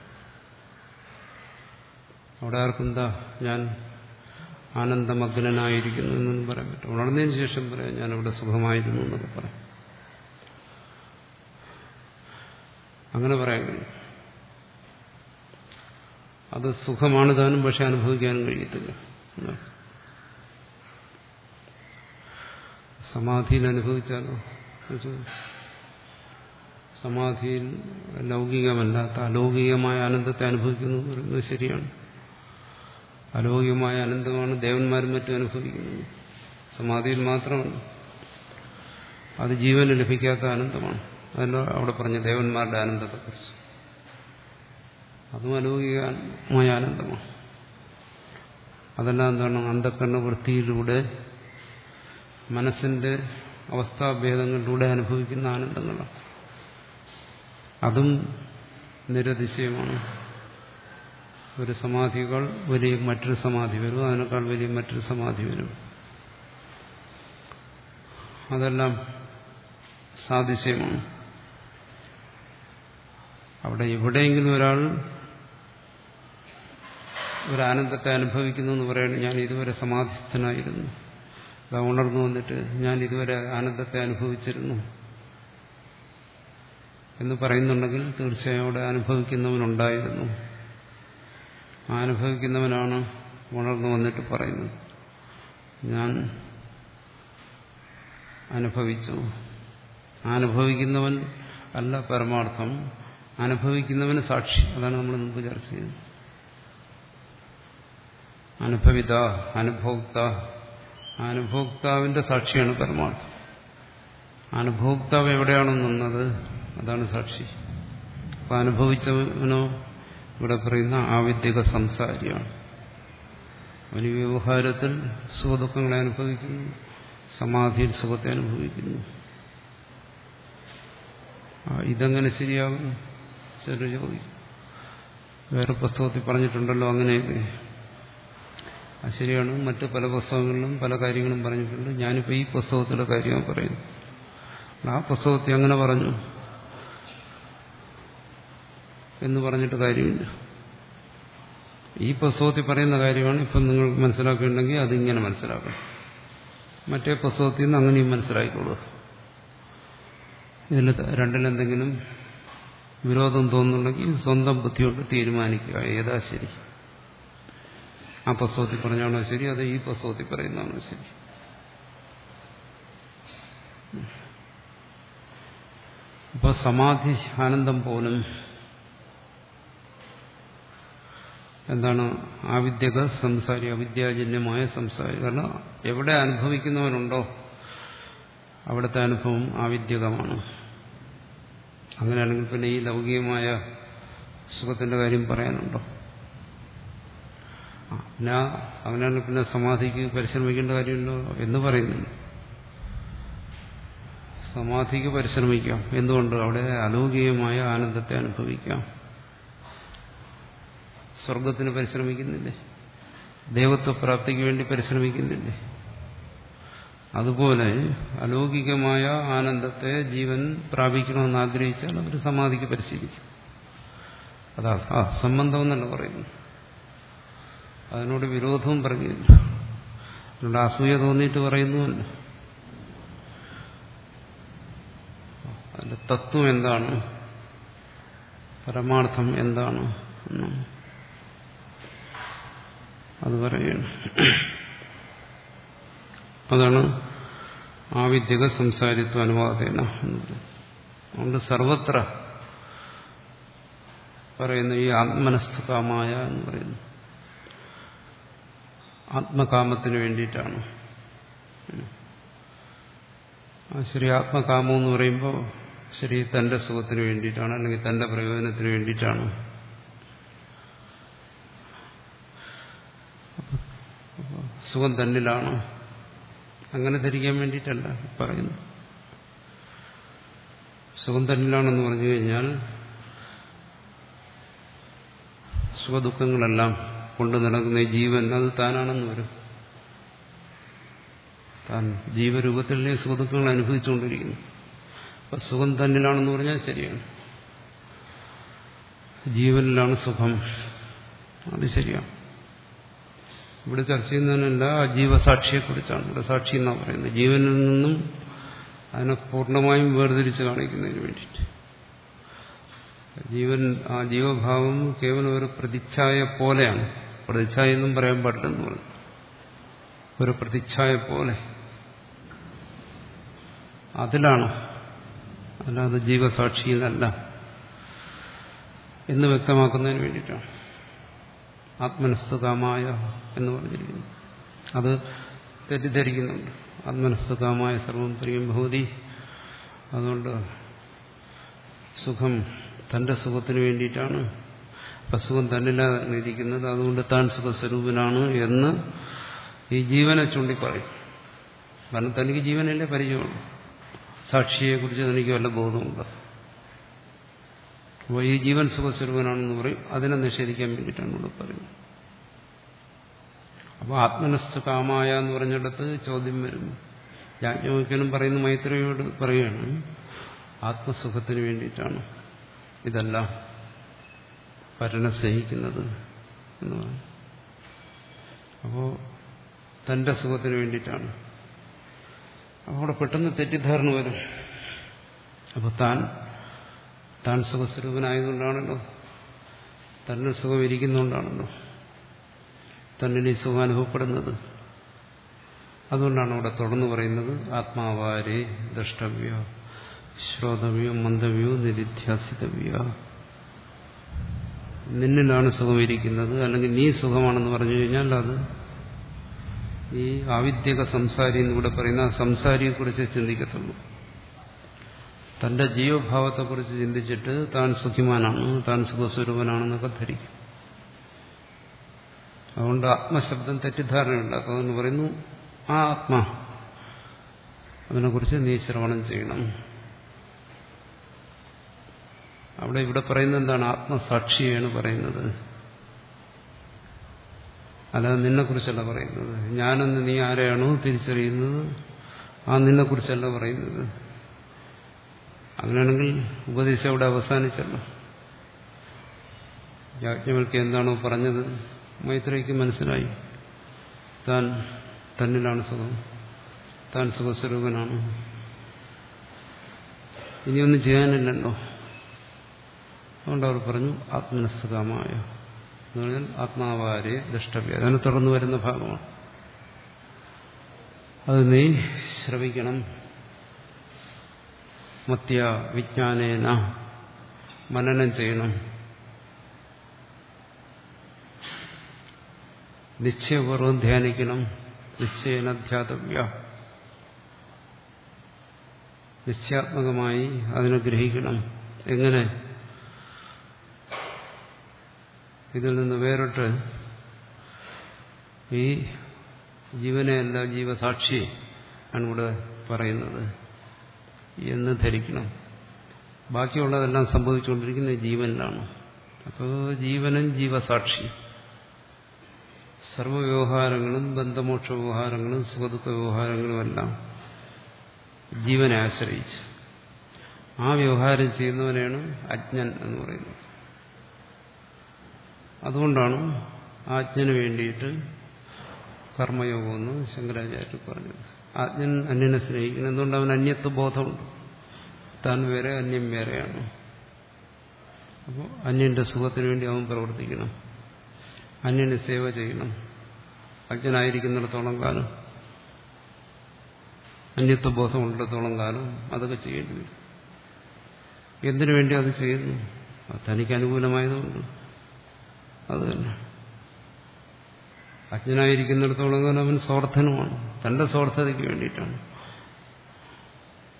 അവിടെ ആർക്കും എന്താ ഞാൻ ആനന്ദമഗ്നനായിരിക്കുന്നു എന്നൊന്നും പറയാൻ പറ്റും ഉണർന്നതിന് ശേഷം പറയാം ഞാനവിടെ സുഖമായിരുന്നു എന്നൊക്കെ പറയാം അങ്ങനെ പറയാൻ കഴിയും അത് സുഖമാണ് താനും പക്ഷെ അനുഭവിക്കാനും കഴിയത്തില്ല സമാധിയിൽ അനുഭവിച്ചാലോ സമാധിയിൽ ലൗകികമല്ലാത്ത അലൗകികമായ ആനന്ദത്തെ അനുഭവിക്കുന്നു എന്ന് പറയുന്നത് ശരിയാണ് അലൗകികമായ ആനന്ദമാണ് ദേവന്മാരും മറ്റും അനുഭവിക്കുന്നത് സമാധിയിൽ മാത്രമല്ല അത് ജീവന് ലഭിക്കാത്ത ആനന്ദമാണ് അതല്ല അവിടെ പറഞ്ഞ ദേവന്മാരുടെ ആനന്ദത്തെക്കുറിച്ച് അതും അലൗകികമായ ആനന്ദമാണ് അതെല്ലാം എന്താണ് അന്ധക്കണ്ണ വൃത്തിയിലൂടെ മനസ്സിന്റെ അവസ്ഥാഭേദങ്ങളിലൂടെ അനുഭവിക്കുന്ന ആനന്ദങ്ങളാണ് അതും നിരതിശയമാണ് ഒരു സമാധികൾ വലിയ മറ്റൊരു സമാധി വരും അതിനേക്കാൾ വലിയ മറ്റൊരു സമാധി വരും അതെല്ലാം സാതിശയമാണ് അവിടെ എവിടെയെങ്കിലും ഒരാൾ ഒരു ആനന്ദത്തെ അനുഭവിക്കുന്നു എന്ന് പറയുന്നത് ഞാൻ ഇതുവരെ സമാധിസ്ഥനായിരുന്നു അതാ ഉണർന്നു വന്നിട്ട് ഞാൻ ഇതുവരെ ആനന്ദത്തെ അനുഭവിച്ചിരുന്നു എന്ന് പറയുന്നുണ്ടെങ്കിൽ തീർച്ചയായും അവിടെ അനുഭവിക്കുന്നവനുണ്ടായിരുന്നു ആ അനുഭവിക്കുന്നവനാണ് ഉണർന്നു വന്നിട്ട് പറയുന്നത് ഞാൻ അനുഭവിച്ചു അനുഭവിക്കുന്നവൻ അല്ല പരമാർത്ഥം അനുഭവിക്കുന്നവന് സാക്ഷി അതാണ് നമ്മൾ മുമ്പ് ചർച്ച ചെയ്തത് അനുഭവിത അനുഭോക്ത അനുഭോക്താവിന്റെ സാക്ഷിയാണ് പരമാർത്ഥം അനുഭോക്താവ് എവിടെയാണോ നിന്നത് അതാണ് സാക്ഷി അപ്പൊ അനുഭവിച്ചവനോ ഇവിടെ പറയുന്ന ആവിദ്യക സംസാരിയാണ് അവന് വ്യവഹാരത്തിൽ സുഖദുഃഖങ്ങളെ അനുഭവിക്കുന്നു സമാധിയിൽ സുഖത്തെ അനുഭവിക്കുന്നു ഇതെങ്ങനെ ശരിയാകും ചില ചോദിക്കും വേറെ പുസ്തകത്തിൽ പറഞ്ഞിട്ടുണ്ടല്ലോ അങ്ങനെയൊക്കെ അത് ശരിയാണ് മറ്റ് പല പുസ്തകങ്ങളിലും പല കാര്യങ്ങളും പറഞ്ഞിട്ടുണ്ട് ഞാനിപ്പോൾ ഈ പുസ്തകത്തിലെ കാര്യമാണ് പറയുന്നത് ആ പുസ്തകത്തിൽ അങ്ങനെ പറഞ്ഞു എന്ന് പറഞ്ഞിട്ട് കാര്യമില്ല ഈ പുസ്തകത്തിൽ പറയുന്ന കാര്യമാണ് ഇപ്പം നിങ്ങൾ മനസ്സിലാക്കേണ്ടെങ്കിൽ അതിങ്ങനെ മനസ്സിലാക്കണം മറ്റേ പുസ്തകത്തിൽ നിന്ന് അങ്ങനെയും മനസ്സിലാക്കിക്കോളൂ ഇതിൽ രണ്ടിലെന്തെങ്കിലും വിരോധം തോന്നുന്നുണ്ടെങ്കിൽ സ്വന്തം ബുദ്ധിയോട്ട് തീരുമാനിക്കുക ഏതാ ശരി ആ പുസ്തകത്തിൽ പറഞ്ഞാണോ ശരി അത് ഈ പുസ്തകത്തിൽ പറയുന്നതാണോ ശരി ഇപ്പൊ സമാധി ആനന്ദം പോലും എന്താണ് ആവിദ്യക സംസാരി അവിദ്യാജന്യമായ സംസാരി കാരണം എവിടെ അനുഭവിക്കുന്നവനുണ്ടോ അവിടുത്തെ അനുഭവം ആവിദ്യകമാണ് അങ്ങനെയാണെങ്കിൽ പിന്നെ ഈ ലൗകികമായ സുഖത്തിന്റെ കാര്യം പറയാനുണ്ടോ പിന്നെ അങ്ങനെയാണെങ്കിൽ പിന്നെ സമാധിക്ക് പരിശ്രമിക്കേണ്ട കാര്യമുണ്ടോ എന്ന് പറയുന്നുണ്ട് സമാധിക്ക് പരിശ്രമിക്കാം എന്തുകൊണ്ട് അവിടെ അലൗകികമായ ആനന്ദത്തെ അനുഭവിക്കാം സ്വർഗത്തിന് പരിശ്രമിക്കുന്നില്ലേ ദേവത്വപ്രാപ്തിക്ക് വേണ്ടി പരിശ്രമിക്കുന്നില്ലേ അതുപോലെ അലൗകികമായ ആനന്ദത്തെ ജീവൻ പ്രാപിക്കണമെന്ന് ആഗ്രഹിച്ചാൽ അവർ സമാധിക്ക് പരിശീലിക്കും അതാ ആ സംബന്ധം എന്നല്ല പറയുന്നു അതിനോട് വിരോധവും പറഞ്ഞില്ല അതുകൊണ്ട് അസൂയ തോന്നിയിട്ട് പറയുന്നുമല്ല അതിന്റെ തത്വം എന്താണ് പരമാർത്ഥം എന്താണ് എന്നാണ് അത് പറയണം അതാണ് ആവിദ്യക സംസാരിത്വ അനുവാദേന അതുകൊണ്ട് സർവത്ര പറയുന്ന ഈ ആത്മനസ്ഥകാമായ എന്ന് പറയുന്നു ആത്മകാമത്തിന് വേണ്ടിയിട്ടാണ് ആ ശരി ആത്മകാമം എന്ന് പറയുമ്പോൾ ശരി തന്റെ സുഖത്തിന് വേണ്ടിയിട്ടാണ് അല്ലെങ്കിൽ തന്റെ പ്രയോജനത്തിന് വേണ്ടിയിട്ടാണ് സുഖം തന്നിലാണ് അങ്ങനെ ധരിക്കാൻ വേണ്ടിയിട്ടല്ല പറയുന്നു സുഖം തന്നിലാണെന്ന് പറഞ്ഞു കഴിഞ്ഞാൽ സുഖദുഃഖങ്ങളെല്ലാം കൊണ്ടു നടക്കുന്ന ഈ ജീവൻ അത് താനാണെന്ന് വരും താൻ ജീവരൂപത്തിലെ സുഖദുഃഖങ്ങൾ അനുഭവിച്ചുകൊണ്ടിരിക്കുന്നു അപ്പൊ സുഖം തന്നിലാണെന്ന് പറഞ്ഞാൽ ശരിയാണ് ജീവനിലാണ് സുഖം അത് ശരിയാണ് ഇവിടെ ചർച്ച ചെയ്യുന്നതിനല്ല ജീവസാക്ഷിയെക്കുറിച്ചാണ് ഇവിടെ സാക്ഷി എന്നാണ് പറയുന്നത് ജീവനിൽ നിന്നും അതിനെ പൂർണ്ണമായും വേർതിരിച്ച് കാണിക്കുന്നതിന് വേണ്ടിയിട്ട് ജീവൻ ആ ജീവഭാവം കേവലം ഒരു പ്രതിച്ഛായ പോലെയാണ് പ്രതിച്ഛായ എന്നും പറയാൻ പാടില്ലെന്ന് പറഞ്ഞു ഒരു പ്രതിച്ഛായ പോലെ അതിലാണ് അല്ലാതെ ജീവസാക്ഷിയിലല്ല എന്ന് വ്യക്തമാക്കുന്നതിന് വേണ്ടിയിട്ടാണ് ആത്മനസ്തുകാമായ എന്ന് പറഞ്ഞിരിക്കുന്നു അത് തെറ്റിദ്ധരിക്കുന്നുണ്ട് ആത്മനസ്തുകാമായ സർവം പ്രിയം ഭൂതി അതുകൊണ്ട് സുഖം തന്റെ സുഖത്തിന് വേണ്ടിയിട്ടാണ് അപ്പം സുഖം തന്നിലാണ് ഇരിക്കുന്നത് അതുകൊണ്ട് താൻ സുഖസ്വരൂപനാണ് എന്ന് ഈ ജീവനെ ചൂണ്ടി പറയും കാരണം തനിക്ക് ജീവനല്ലേ പരിചയമുള്ളൂ സാക്ഷിയെക്കുറിച്ച് തനിക്ക് വല്ല ബോധമുണ്ട് അപ്പോൾ ഈ ജീവൻ സുഖസ്വരൂപനാണെന്ന് പറയും അതിനെ നിഷേധിക്കാൻ വേണ്ടിയിട്ടാണ് ഇവിടെ പറയുന്നത് അപ്പോൾ ആത്മനസ്ഥ കാമായ എന്ന് പറഞ്ഞിടത്ത് ചോദ്യം വരും യാജ്ഞവയ്ക്കനും പറയുന്ന മൈത്രയോട് പറയുകയാണ് ആത്മസുഖത്തിന് വേണ്ടിയിട്ടാണ് ഇതെല്ലാം പരനെ സ്നേഹിക്കുന്നത് എന്ന് പറയും അപ്പോൾ തന്റെ സുഖത്തിന് വേണ്ടിയിട്ടാണ് അപ്പോൾ അവിടെ പെട്ടെന്ന് തെറ്റിദ്ധാരണ വരും അപ്പോൾ താൻ താൻ സുഖസ്വരൂപനായതുകൊണ്ടാണല്ലോ തന്നെ സുഖം ഇരിക്കുന്നതുകൊണ്ടാണല്ലോ തന്നിൽ ഈ സുഖം അനുഭവപ്പെടുന്നത് അതുകൊണ്ടാണ് അവിടെ തുടർന്ന് പറയുന്നത് ആത്മാവാരെ ദ്രഷ്ടവ്യ ശ്രോതവ്യോ മന്ദവ്യോ നിരിധ്യാസിതവ്യ നിന്നിലാണ് സുഖമിരിക്കുന്നത് അല്ലെങ്കിൽ നീ സുഖമാണെന്ന് പറഞ്ഞു കഴിഞ്ഞാൽ അത് ഈ ആവിദ്യക സംസാരി എന്നിവിടെ പറയുന്ന സംസാരിയെക്കുറിച്ച് ചിന്തിക്കത്തുള്ളൂ തന്റെ ജീവഭാവത്തെക്കുറിച്ച് ചിന്തിച്ചിട്ട് താൻ സുഖിമാനാണ് താൻ സുഖസ്വരൂപനാണെന്നൊക്കെ ധരിക്കും അതുകൊണ്ട് ആത്മശബ്ദം തെറ്റിദ്ധാരണയുണ്ടാക്കും അതെന്ന് പറയുന്നു ആ ആത്മാ അതിനെക്കുറിച്ച് നീ ശ്രവണം ചെയ്യണം അവിടെ ഇവിടെ പറയുന്നത് എന്താണ് ആത്മസാക്ഷിയാണ് പറയുന്നത് അല്ലാതെ നിന്നെക്കുറിച്ചല്ല പറയുന്നത് ഞാനെന്ന് നീ ആരെയാണോ തിരിച്ചറിയുന്നത് ആ നിന്നെക്കുറിച്ചല്ല പറയുന്നത് അങ്ങനെയാണെങ്കിൽ ഉപദേശം അവിടെ അവസാനിച്ചല്ലോ യാജ്ഞവൽക്ക് എന്താണോ പറഞ്ഞത് മൈത്രയ്ക്ക് മനസ്സിലായി താൻ തന്നിലാണ് സുഖം താൻ സുഖസ്വരൂപനാണ് ഇനിയൊന്നും ചെയ്യാനില്ലല്ലോ അതുകൊണ്ട് അവർ പറഞ്ഞു ആത്മനസ്സുഖമായ എന്ന് പറഞ്ഞാൽ ആത്മാവാരെ ദൃഷ്ടവ്യ അതിനെ തുടർന്ന് വരുന്ന ഭാഗമാണ് അത് നീ ശ്രവിക്കണം മത്യ വിജ്ഞാനേന മനനം ചെയ്യണം നിശ്ചയപൂർവ്വം ധ്യാനിക്കണം നിശ്ചയന ധ്യാതവ്യ നിശ്ചയാത്മകമായി അതിനെ ഗ്രഹിക്കണം എങ്ങനെ ഇതിൽ നിന്ന് വേറിട്ട് ഈ ജീവനെയല്ല ജീവസാക്ഷിയെ ആണ് ഇവിടെ പറയുന്നത് എന്ന് ധരിക്കണം ബാക്കിയുള്ളതെല്ലാം സംഭവിച്ചുകൊണ്ടിരിക്കുന്ന ജീവനിലാണ് അപ്പോൾ ജീവനും ജീവസാക്ഷി സർവവ്യവഹാരങ്ങളും ബന്ധമോക്ഷ വ്യവഹാരങ്ങളും സുഖദുഃഖ വ്യവഹാരങ്ങളുമെല്ലാം ജീവനെ ആശ്രയിച്ച് ആ വ്യവഹാരം ചെയ്യുന്നവനെയാണ് അജ്ഞൻ എന്ന് പറയുന്നത് അതുകൊണ്ടാണ് ആജ്ഞന് വേണ്ടിയിട്ട് കർമ്മയോഗമെന്ന് ശങ്കരാചാര്യ പറഞ്ഞത് ആജ്ഞൻ അന്യനെ സ്നേഹിക്കണം എന്തുകൊണ്ട് അവൻ അന്യത്വ ബോധമുണ്ട് താൻ വേറെ അന്യം വേറെയാണ് അപ്പോൾ അന്യന്റെ സുഖത്തിന് വേണ്ടി അവൻ പ്രവർത്തിക്കണം അന്യന് സേവ ചെയ്യണം അജ്ഞനായിരിക്കുന്നിടത്തോളം കാലം അന്യത്വ ബോധമുള്ളിടത്തോളം കാലം അതൊക്കെ ചെയ്യേണ്ടി വരും എന്തിനു വേണ്ടി അത് ചെയ്യുന്നു തനിക്ക് അനുകൂലമായതുകൊണ്ട് അത് തന്നെ അജ്ഞനായിരിക്കുന്നിടത്തോളം കാലം അവൻ സ്വാർത്ഥനുമാണ് തന്റെ സ്വാർത്ഥതയ്ക്ക് വേണ്ടിയിട്ടാണ്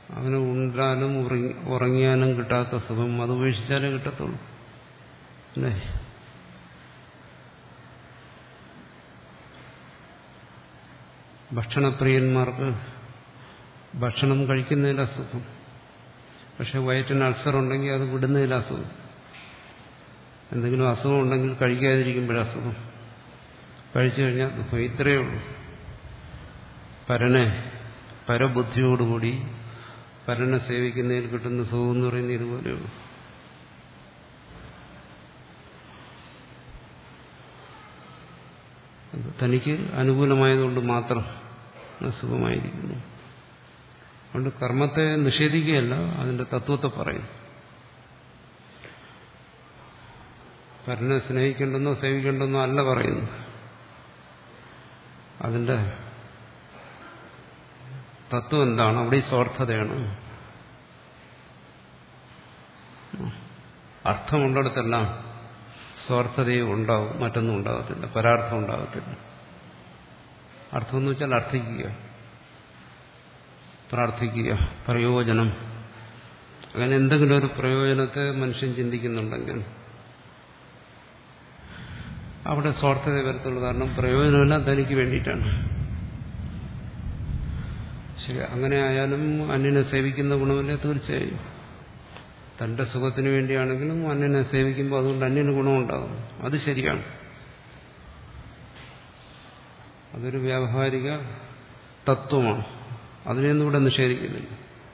അവന് ഉണ്ടാലും ഉറങ്ങി ഉറങ്ങിയാലും കിട്ടാത്ത സുഖം അത് ഉപേക്ഷിച്ചാലേ കിട്ടത്തുള്ളൂ അല്ലേ ഭക്ഷണപ്രിയന്മാർക്ക് ഭക്ഷണം കഴിക്കുന്നതിൽ അസുഖം പക്ഷെ വയറ്റിന് അൾസർ ഉണ്ടെങ്കിൽ അത് വിടുന്നതിൽ അസുഖം എന്തെങ്കിലും അസുഖം ഉണ്ടെങ്കിൽ കഴിക്കാതിരിക്കുമ്പോഴസുഖം കഴിച്ചു കഴിഞ്ഞാൽ ദുഃഖം ഇത്രയേ ഉള്ളൂ പരനെ പരബുദ്ധിയോടുകൂടി പരനെ സേവിക്കുന്നതിൽ കിട്ടുന്ന സുഖം എന്ന് പറയുന്നത് ഇതുപോലെയുള്ളൂ തനിക്ക് അനുകൂലമായതുകൊണ്ട് മാത്രം സുഖമായിരിക്കുന്നു അതുകൊണ്ട് കർമ്മത്തെ നിഷേധിക്കുകയല്ല അതിന്റെ തത്വത്തെ പറയും പരനെ സ്നേഹിക്കേണ്ടെന്നോ സേവിക്കേണ്ടെന്നോ അല്ല പറയുന്നു അതിന്റെ തത്വം എന്താണ് അവിടെ ഈ സ്വാർത്ഥതയാണ് അർത്ഥമുള്ളിടത്തെല്ലാം സ്വാർത്ഥതയും ഉണ്ടാവും മറ്റൊന്നും ഉണ്ടാകത്തില്ല പരാർത്ഥം ഉണ്ടാകത്തില്ല അർത്ഥം എന്ന് വെച്ചാൽ അർത്ഥിക്കുക പ്രാർത്ഥിക്കുക പ്രയോജനം അങ്ങനെ എന്തെങ്കിലും ഒരു പ്രയോജനത്തെ മനുഷ്യൻ ചിന്തിക്കുന്നുണ്ടെങ്കിൽ അവിടെ സ്വാർത്ഥത വരത്തുള്ളൂ കാരണം പ്രയോജനമെല്ലാം തനിക്ക് വേണ്ടിയിട്ടാണ് ശരി അങ്ങനെ ആയാലും അന്യനെ സേവിക്കുന്ന ഗുണമല്ലേ തീർച്ചയായും തന്റെ സുഖത്തിന് വേണ്ടിയാണെങ്കിലും അന്യനെ സേവിക്കുമ്പോൾ അതുകൊണ്ട് അന്യന് ഗുണമുണ്ടാകും അത് ശരിയാണ് അതൊരു വ്യാവഹാരിക തത്വമാണ് അതിനെയൊന്നും ഇവിടെ നിഷേധിക്കുന്നില്ല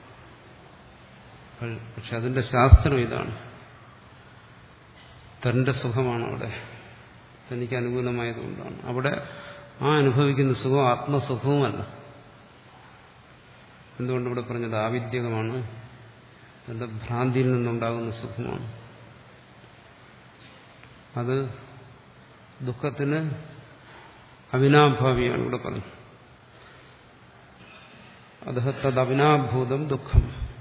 പക്ഷെ അതിന്റെ ശാസ്ത്രം ഇതാണ് തന്റെ സുഖമാണ് അവിടെ തനിക്ക് അനുകൂലമായതുകൊണ്ടാണ് അവിടെ ആ അനുഭവിക്കുന്ന സുഖം ആത്മസുഖവുമല്ല എന്തുകൊണ്ട് ഇവിടെ പറഞ്ഞത് ആവിദ്യകമാണ് തന്റെ ഭ്രാന്തിയിൽ നിന്നുണ്ടാകുന്ന സുഖമാണ് അത് ദുഃഖത്തിന് അവിനാഭാവിയാണ് ഇവിടെ പറഞ്ഞത് അത് തത് അവിനാഭൂതം ദുഃഖം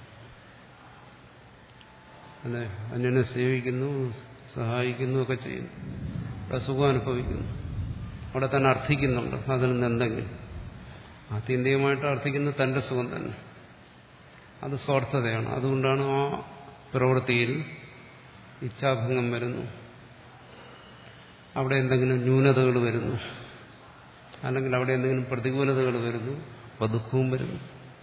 അല്ലെ അന്യനെ സേവിക്കുന്നു സഹായിക്കുന്നു ഒക്കെ ചെയ്യുന്നു അവിടെ സുഖം അനുഭവിക്കുന്നു അവിടെ തന്നെ അർത്ഥിക്കുന്നുണ്ട് അതിൽ നിന്ന് എന്തെങ്കിലും ആത്യന്തികമായിട്ട് അർത്ഥിക്കുന്നത് തന്റെ സുഖം തന്നെ അത് സ്വാർത്ഥതയാണ് അതുകൊണ്ടാണ് ആ പ്രവൃത്തിയിൽ ഇച്ഛാഭംഗം വരുന്നു അവിടെ എന്തെങ്കിലും ന്യൂനതകൾ വരുന്നു അല്ലെങ്കിൽ അവിടെ എന്തെങ്കിലും പ്രതികൂലതകൾ വരുന്നു അപ്പോൾ ദുഃഖവും വരുന്നു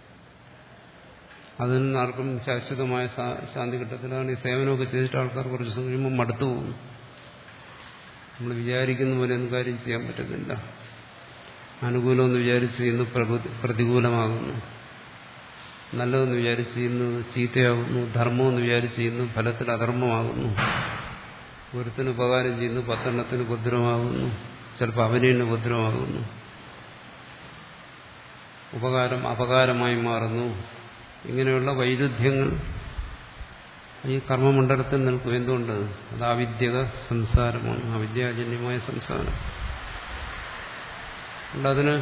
അതിൽ നിന്ന് ആർക്കും ശാശ്വതമായ ശാന്തി കിട്ടത്തിലാണ് ഈ സേവനമൊക്കെ ചെയ്തിട്ട് ആൾക്കാർ കുറച്ച് ദിവസം കഴിയുമ്പോൾ മടുത്തു പോകുന്നു നമ്മൾ വിചാരിക്കുന്ന പോലെ ഒന്നും കാര്യം ചെയ്യാൻ പറ്റത്തില്ല അനുകൂലമെന്ന് വിചാരിച്ച് ചെയ്യുന്നു പ്രതികൂലമാകുന്നു നല്ലതെന്ന് വിചാരിച്ച് ചെയ്യുന്നത് ചീത്തയാകുന്നു ധർമ്മമെന്ന് വിചാരിച്ച് ചെയ്യുന്നു ഫലത്തിൽ അധർമ്മമാകുന്നു ഒരുത്തിന് ഉപകാരം ചെയ്യുന്നു പത്തെണ്ണത്തിന് ഉപദ്രവമാകുന്നു ചിലപ്പോൾ അവനീന് ഉപദ്രവമാകുന്നു ഉപകാരം അപകാരമായി മാറുന്നു ഇങ്ങനെയുള്ള വൈരുദ്ധ്യങ്ങൾ ഈ കർമ്മമണ്ഡലത്തിൽ നിൽക്കും എന്തുകൊണ്ട് അത് അവിദ്യക സംസാരമാണ് അവിദ്യാജന്യമായ സംസാരം അതുകൊണ്ട് അതിന്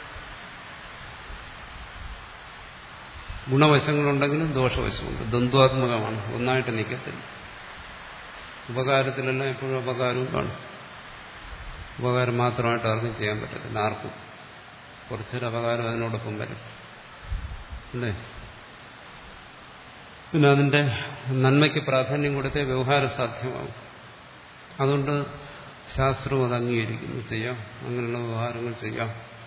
ഗുണവശങ്ങളുണ്ടെങ്കിലും ദോഷവശമുണ്ട് ദ്വന്ദ്വാത്മകമാണ് ഒന്നായിട്ട് നിൽക്കത്തില്ല ഉപകാരത്തിലെല്ലാം എപ്പോഴും അപകാരവും കാണും ഉപകാരം മാത്രമായിട്ട് ആർക്കും ചെയ്യാൻ പറ്റത്തില്ല ആർക്കും കുറച്ചൊരു അപകാരം അതിനോടൊപ്പം വരും അല്ലേ പിന്നെ അതിന്റെ നന്മയ്ക്ക് പ്രാധാന്യം കൊടുത്തേ വ്യവഹാര സാധ്യമാകും അതുകൊണ്ട് ശാസ്ത്രവും അത് അംഗീകരിക്കുന്നു ചെയ്യാം അങ്ങനെയുള്ള വ്യവഹാരങ്ങൾ ചെയ്യാം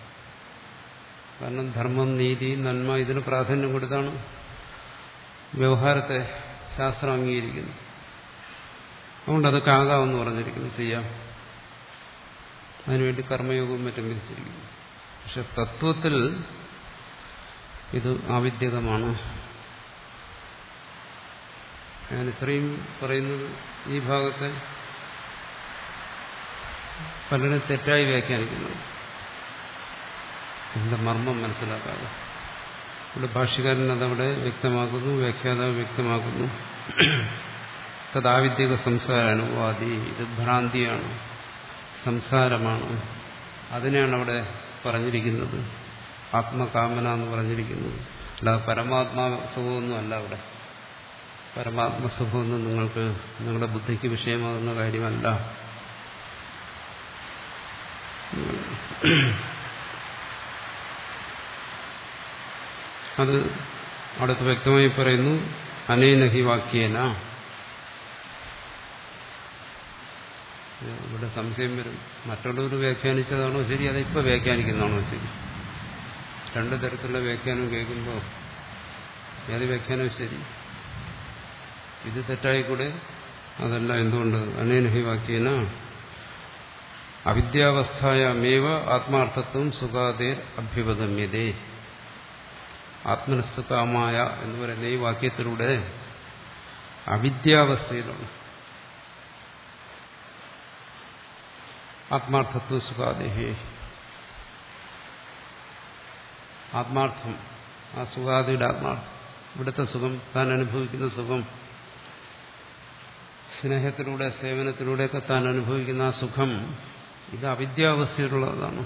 കാരണം ധർമ്മം നീതി നന്മ ഇതിന് പ്രാധാന്യം കൊടുത്താണ് വ്യവഹാരത്തെ ശാസ്ത്രം അംഗീകരിക്കുന്നു അതുകൊണ്ട് അതൊക്കെ ആകാമെന്ന് പറഞ്ഞിരിക്കുന്നു ചെയ്യാം അതിനുവേണ്ടി കർമ്മയോഗവും മറ്റും വിധിച്ചിരിക്കുന്നു പക്ഷെ തത്വത്തിൽ ഇത് ആവിദ്യകമാണ് ഞാൻ ഇത്രയും പറയുന്നത് ഈ ഭാഗത്തെ പലരും തെറ്റായി വ്യാഖ്യാനിക്കുന്നത് ഇതിന്റെ മർമ്മം മനസ്സിലാക്കാതെ ഇവിടെ ഭാഷ്യകാരൻ അതവിടെ വ്യക്തമാക്കുന്നു വ്യാഖ്യാതാവ് വ്യക്തമാക്കുന്നു തദാവിദ്യക സംസാര അനുവാദി ഇത് ഭ്രാന്തിയാണ് സംസാരമാണ് അതിനെയാണ് അവിടെ പറഞ്ഞിരിക്കുന്നത് ആത്മകാമന എന്ന് പറഞ്ഞിരിക്കുന്നത് അല്ലാതെ പരമാത്മാ സുഖമൊന്നും അല്ല അവിടെ പരമാത്മസുഖമൊന്നും നിങ്ങൾക്ക് നിങ്ങളുടെ ബുദ്ധിക്ക് വിഷയമാകുന്ന കാര്യമല്ല അത് അടുത്ത് വ്യക്തമായി പറയുന്നു അനേനഹി വാക്യേന ഇവിടെ സംശയം വരും മറ്റുള്ളവർ വ്യാഖ്യാനിച്ചതാണോ ശരി അതിപ്പോൾ വ്യാഖ്യാനിക്കുന്നതാണോ ശരി രണ്ടു തരത്തിലുള്ള വ്യാഖ്യാനം കേൾക്കുമ്പോൾ ഏത് വ്യാഖ്യാനവും ശരി ഇത് തെറ്റായിക്കൂടെ അതല്ല എന്തുകൊണ്ട് അനേനഹി വാക്യേന അവിദ്യാവസ്ഥായമേവ ആത്മാർത്ഥത്വം സുഖാതേർ അഭ്യുപഗമ്യതേ ആത്മനസ്തുകാമായ എന്ന് പറയുന്ന ഈ വാക്യത്തിലൂടെ അവിദ്യാവസ്ഥയിലാണ് ആത്മാർത്ഥത്വ സുഖാദേഹേ ആത്മാർത്ഥം ആ സുഖാദിയുടെ ആത്മാർത്ഥം ഇവിടുത്തെ സുഖം താൻ അനുഭവിക്കുന്ന സുഖം സ്നേഹത്തിലൂടെ സേവനത്തിലൂടെയൊക്കെ താൻ അനുഭവിക്കുന്ന ആ സുഖം ഇത് അവിദ്യാവസ്ഥയിലുള്ളതാണ്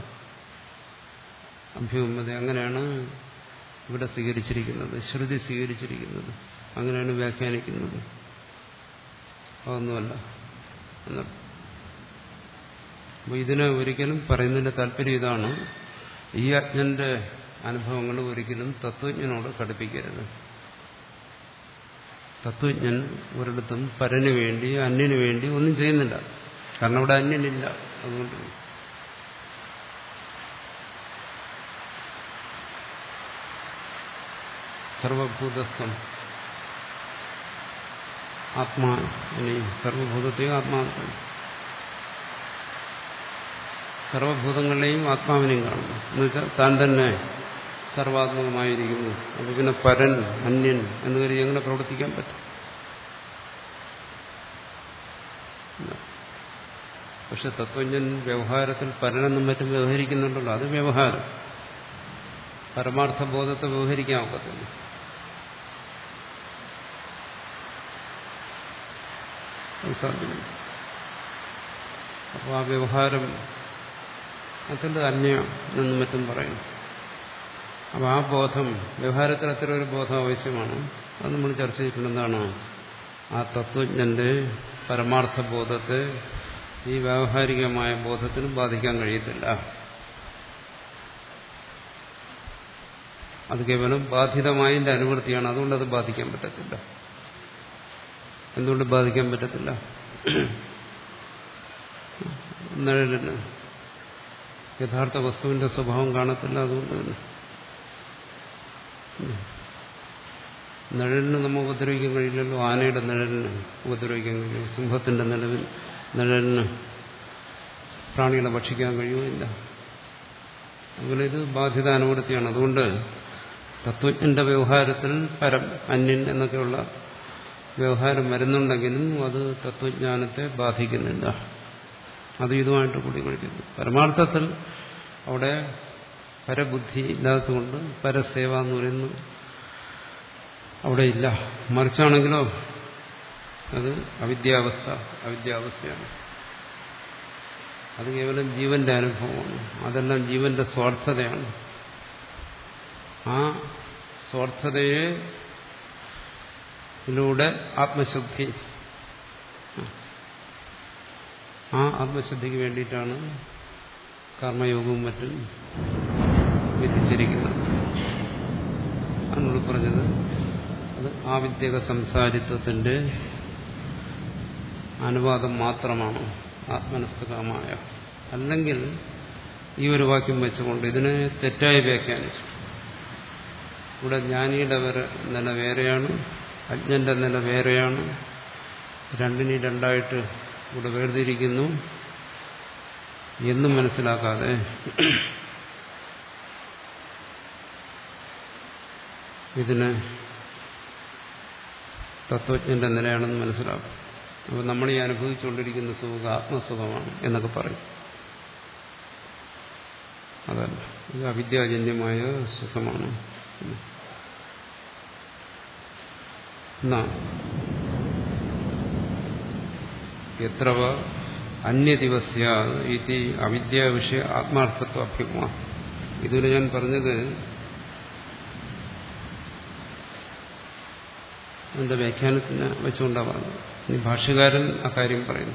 അഭ്യൂമത അങ്ങനെയാണ് ഇവിടെ സ്വീകരിച്ചിരിക്കുന്നത് ശ്രുതി സ്വീകരിച്ചിരിക്കുന്നത് അങ്ങനെയാണ് വ്യാഖ്യാനിക്കുന്നത് അതൊന്നുമല്ല എന്നർത്ഥം അപ്പോൾ ഇതിനെ ഒരിക്കലും പറയുന്നതിന്റെ താല്പര്യം ഇതാണ് ഈ അജ്ഞന്റെ അനുഭവങ്ങൾ ഒരിക്കലും തത്വജ്ഞനോട് ഘടിപ്പിക്കരുത് തത്വജ്ഞൻ ഒരിടത്തും പരന് വേണ്ടി അന്യന് വേണ്ടി ഒന്നും ചെയ്യുന്നില്ല കാരണം അവിടെ അന്യനില്ല അതുകൊണ്ട് സർവഭൂതസ്ഥം ആത്മാ ഇനി സർവഭൂതത്തെയും ആത്മാർത്ഥം സർവഭൂതങ്ങളെയും ആത്മാവിനെയും കാണുന്നു എന്നുവെച്ചാൽ താൻ തന്നെ സർവാത്മകമായിരിക്കുന്നു അപ്പൊ പിന്നെ പരൻ അന്യൻ എന്ന് കരുതി എങ്ങനെ പ്രവർത്തിക്കാൻ പറ്റും പക്ഷെ തത്വജ്ഞൻ വ്യവഹാരത്തിൽ പരനെന്നും മറ്റും വ്യവഹരിക്കുന്നുണ്ടല്ലോ അത് വ്യവഹാരം പരമാർത്ഥ ബോധത്തെ വ്യവഹരിക്കാൻ ഒക്കത്തില്ല അത് സാധ്യമല്ല അപ്പോൾ ആ വ്യവഹാരം അതിൻ്റെ അന്യം എന്നും മറ്റും പറയുന്നു അപ്പോൾ ആ ബോധം വ്യവഹാരത്തിൽ അത്ര ഒരു ബോധം ആവശ്യമാണ് അത് നമ്മൾ ചർച്ച ചെയ്തിട്ടുണ്ട് എന്താണ് ആ തത്വജ്ഞന്റെ പരമാർത്ഥ ബോധത്തെ ഈ വ്യാവഹാരികമായ ബോധത്തിന് ബാധിക്കാൻ കഴിയത്തില്ല അത് കേവലം ബാധിതമായതിന്റെ അനുവൃത്തിയാണ് അതുകൊണ്ട് അത് ബാധിക്കാൻ പറ്റത്തില്ല എന്തുകൊണ്ട് ബാധിക്കാൻ പറ്റത്തില്ല നിഴലിന് യഥാർത്ഥ വസ്തുവിന്റെ സ്വഭാവം കാണത്തില്ല അതുകൊണ്ട് തന്നെ നിഴലിന് നമ്മൾ ഉപദ്രവിക്കാൻ കഴിയില്ലല്ലോ ആനയുടെ നിഴലിന് ഉപദ്രവിക്കാൻ കഴിയും സിംഹത്തിന്റെ നിലവിൽ നിഴലിന് പ്രാണികളെ ഭക്ഷിക്കാൻ കഴിയുമില്ല അതുപോലെ ഇത് ബാധ്യത അനുവൃത്തിയാണ് അതുകൊണ്ട് തത്വജ്ഞന്റെ വ്യവഹാരത്തിൽ പരം അന്യൻ എന്നൊക്കെയുള്ള വ്യവഹാരം വരുന്നുണ്ടെങ്കിലും അത് തത്വജ്ഞാനത്തെ ബാധിക്കുന്നില്ല അത് ഇതുമായിട്ട് കൂടി കഴിക്കുന്നു പരമാർത്ഥത്തിൽ അവിടെ പരബുദ്ധി ഇല്ലാത്തതുകൊണ്ട് പരസേവ എന്ന് പറയുന്നു അവിടെ ഇല്ല മറിച്ചാണെങ്കിലോ അത് അവിദ്യാവസ്ഥ അവിദ്യാവസ്ഥയാണ് അത് കേവലം ജീവന്റെ അനുഭവമാണ് അതെല്ലാം ജീവന്റെ സ്വാർത്ഥതയാണ് ആ സ്വാർത്ഥതയെ ിലൂടെ ആത്മശുദ്ധി ആ ആത്മശുദ്ധിക്ക് വേണ്ടിയിട്ടാണ് കർമ്മയോഗവും മറ്റും വിധിച്ചിരിക്കുന്നത് അതിനോട് പറഞ്ഞത് അത് ആവിദ്യക സംസാരിത്വത്തിന്റെ അനുവാദം മാത്രമാണ് ആത്മനസ്തുകമായ അല്ലെങ്കിൽ ഈ ഒരു വാക്യം വെച്ചുകൊണ്ട് ഇതിനെ തെറ്റായി വ്യാഖ്യാനിച്ചു ഇവിടെ ജ്ഞാനിയുടെ വര നില വേറെയാണ് അജ്ഞന്റെ നില വേറെയാണ് രണ്ടിനെ രണ്ടായിട്ട് ഇവിടെ വേർതിരിക്കുന്നു എന്നും മനസ്സിലാക്കാതെ ഇതിന് തത്വജ്ഞന്റെ നിലയാണെന്ന് മനസ്സിലാക്കും അപ്പോൾ നമ്മൾ ഈ അനുഭവിച്ചുകൊണ്ടിരിക്കുന്ന സുഖം ആത്മസുഖമാണ് എന്നൊക്കെ പറയും അതല്ല ഇത് അവിദ്യാജന്യമായ സുഖമാണ് എത്ര അന്യദിവസ്യ ഇത് അവിദ്യ വിഷയ ആത്മാർത്ഥത്വ അഭ്യുമ ഇതുവരെ ഞാൻ പറഞ്ഞത് എന്റെ വ്യാഖ്യാനത്തിന് വെച്ചുകൊണ്ടാണ് പറഞ്ഞത് ഇനി ഭാഷ്യകാരൻ അക്കാര്യം പറയുന്നു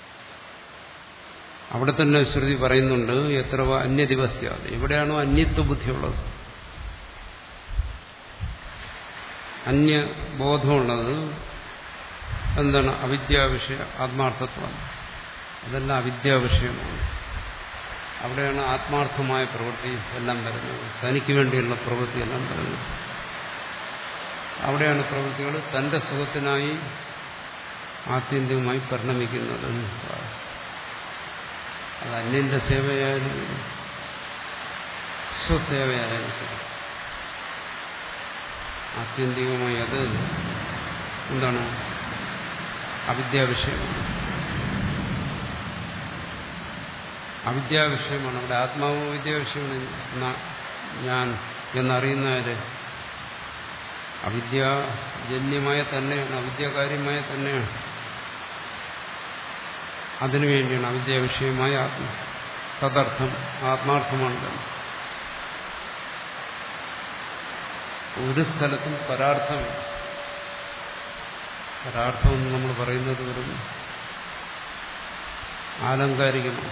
അവിടെ തന്നെ ശ്രുതി പറയുന്നുണ്ട് എത്ര അന്യദിവസ്യ എവിടെയാണോ അന്യത്വ ബുദ്ധിയുള്ളത് അന്യബോധമുള്ളത് എന്താണ് അവിദ്യാവിഷയ ആത്മാർത്ഥത്വം അതെല്ലാം അവിദ്യാവിഷയമാണ് അവിടെയാണ് ആത്മാർത്ഥമായ പ്രവൃത്തി എല്ലാം വരുന്നത് തനിക്ക് വേണ്ടിയുള്ള പ്രവൃത്തി എല്ലാം വരുന്നത് അവിടെയാണ് പ്രവൃത്തികൾ തന്റെ സുഖത്തിനായി ആത്യന്തികമായി പരിണമിക്കുന്നത് അത് അന്യന്റെ സേവയായാലും സ്വസേവയായാലും ശരി ആത്യന്തികമായി അത് എന്താണ് അവിദ്യാവിഷയമാണ് അവിദ്യാവിഷയമാണ് അവിടെ ആത്മാവ് വിദ്യാവിഷയമാണ് ഞാൻ എന്നറിയുന്നവര് അവിദ്യാജന്യമായ തന്നെയാണ് അവിദ്യാകാര്യമായ തന്നെയാണ് അതിനുവേണ്ടിയാണ് അവിദ്യാവിഷയമായ ആത്മ തദർത്ഥം ആത്മാർത്ഥമാണ് തന്നെ ഒരു സ്ഥലത്തും പരാർത്ഥം പരാർത്ഥം എന്ന് നമ്മൾ പറയുന്നത് വെറും ആലങ്കാരികമാണ്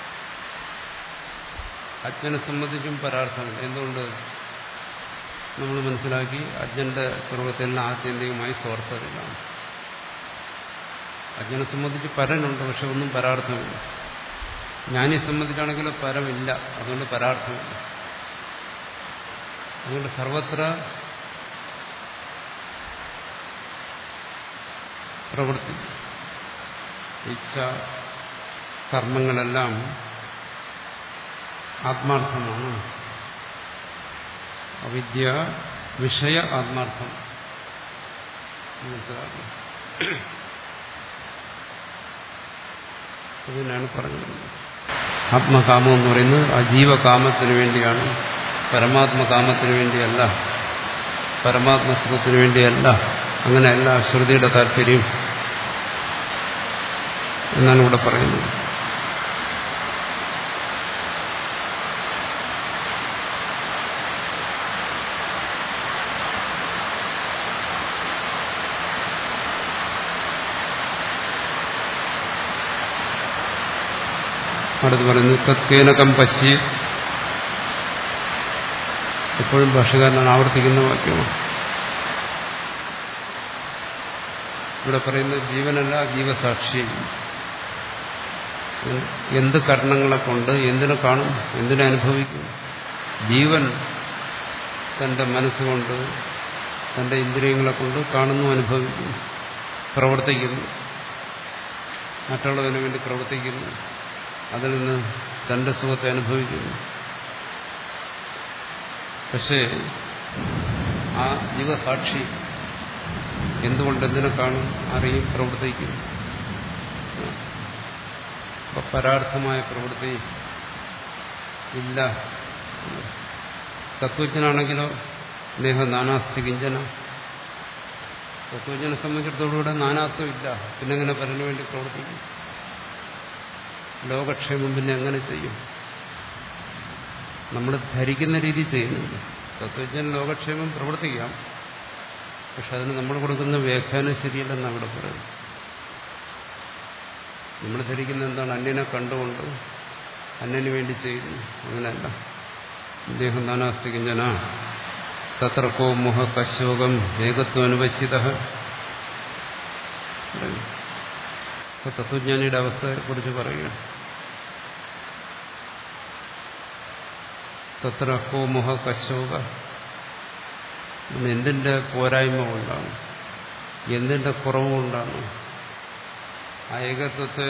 അജ്ഞനെ സംബന്ധിച്ചും പരാർത്ഥമില്ല എന്തുകൊണ്ട് നമ്മൾ മനസ്സിലാക്കി അജ്ഞന്റെ സർവത്തിൽ ആത്യന്തികമായി സ്വാർത്ഥതയിലാണ് അജ്ഞനെ സംബന്ധിച്ച് പരനുണ്ട് പക്ഷെ ഒന്നും പരാർത്ഥമില്ല ജ്ഞാനിയെ സംബന്ധിച്ചാണെങ്കിൽ പരമില്ല അതുകൊണ്ട് പരാർത്ഥമില്ല അതുകൊണ്ട് സർവത്ര പ്രവൃത്തി ഇച്ഛ കർമ്മങ്ങളെല്ലാം ആത്മാർത്ഥമാണ് അവിദ്യ വിഷയ ആത്മാർത്ഥം മനസ്സിലാക്കണം അതിനാണ് പറഞ്ഞത് ആത്മകാമം എന്ന് പറയുന്നത് ആ ജീവകാമത്തിന് വേണ്ടിയാണ് പരമാത്മകാമത്തിന് വേണ്ടിയല്ല പരമാത്മസുഖത്തിന് വേണ്ടിയല്ല അങ്ങനെയല്ല ശ്രുതിയുടെ താല്പര്യം എന്നാണ് ഇവിടെ പറയുന്നത് അടുത്ത് പറയുന്നു തത്കേനകം പശ്യ എപ്പോഴും ഭാഷകാരനാണ് ആവർത്തിക്കുന്ന വാക്യമാണ് ഇവിടെ പറയുന്നത് ജീവനല്ല ജീവസാക്ഷി എന്ത് കർണങ്ങളെ കൊണ്ട് എന്തിനെ കാണും എന്തിനെ അനുഭവിക്കും ജീവൻ തന്റെ മനസ്സുകൊണ്ട് തന്റെ ഇന്ദ്രിയങ്ങളെ കൊണ്ട് കാണുന്നു അനുഭവിക്കുന്നു പ്രവർത്തിക്കുന്നു മറ്റുള്ളതിനു വേണ്ടി പ്രവർത്തിക്കുന്നു അതിൽ നിന്ന് തന്റെ സുഖത്തെ അനുഭവിക്കുന്നു പക്ഷേ ആ ജീവസാക്ഷി എന്തുകൊണ്ട് എന്തിനെ കാണും അറിയും പ്രവർത്തിക്കും അപ്പൊ പരാർത്ഥമായ പ്രവൃത്തി ഇല്ല തത്വജ്ഞനാണെങ്കിലോ ദേഹ നാനാസ്തി കിഞ്ചന തത്വജ്ഞനെ സംബന്ധിച്ചിടത്തോടും ഇവിടെ നാനാത്വം ഇല്ല പിന്നെങ്ങനെ പരനു വേണ്ടി പ്രവർത്തിക്കും ലോകക്ഷേമം പിന്നെ എങ്ങനെ ചെയ്യും നമ്മൾ ധരിക്കുന്ന രീതി ചെയ്യുന്നുണ്ട് തത്വജ്ഞൻ ലോകക്ഷേമം പ്രവർത്തിക്കാം പക്ഷെ അതിന് നമ്മൾ കൊടുക്കുന്ന വ്യാഖ്യാനം ശരിയല്ലെന്ന് അവിടെ പറയുന്നത് നമ്മൾ ധരിക്കുന്ന എന്താണ് അന്യനെ കണ്ടുകൊണ്ട് അന്യന് വേണ്ടി ചെയ്യുന്നു അങ്ങനെയല്ല അദ്ദേഹം നാനാസ്തി കിഞ്ചന തത്രക്കോ മുഹ കശോകം ഏകത്വം അനുപശ്യത തത്വജ്ഞാനിയുടെ അവസ്ഥയെക്കുറിച്ച് പറയുകയാണ് തത്ര ഹോമുഹ കശോക എന്തിന്റെ പോരായ്മ കൊണ്ടാണ് എന്തിന്റെ കുറവ് കൊണ്ടാണ് ആ ഏകത്വത്തെ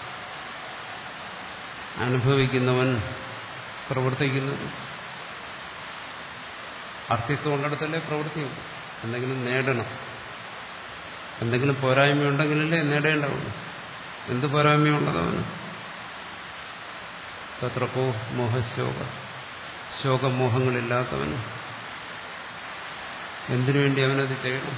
അനുഭവിക്കുന്നവൻ പ്രവർത്തിക്കുന്നത് അർത്ഥിത്വം ഉള്ളിടത്തല്ലേ പ്രവൃത്തിയുള്ളൂ എന്തെങ്കിലും നേടണം എന്തെങ്കിലും പോരായ്മയുണ്ടെങ്കിലല്ലേ നേടേണ്ടതുള്ളൂ എന്ത് പോരായ്മയുള്ളതവന് തത്രക്കോ മോഹശോക ശോകമോഹങ്ങളില്ലാത്തവന് എന്തിനു വേണ്ടി അവനത് ചെയ്യണം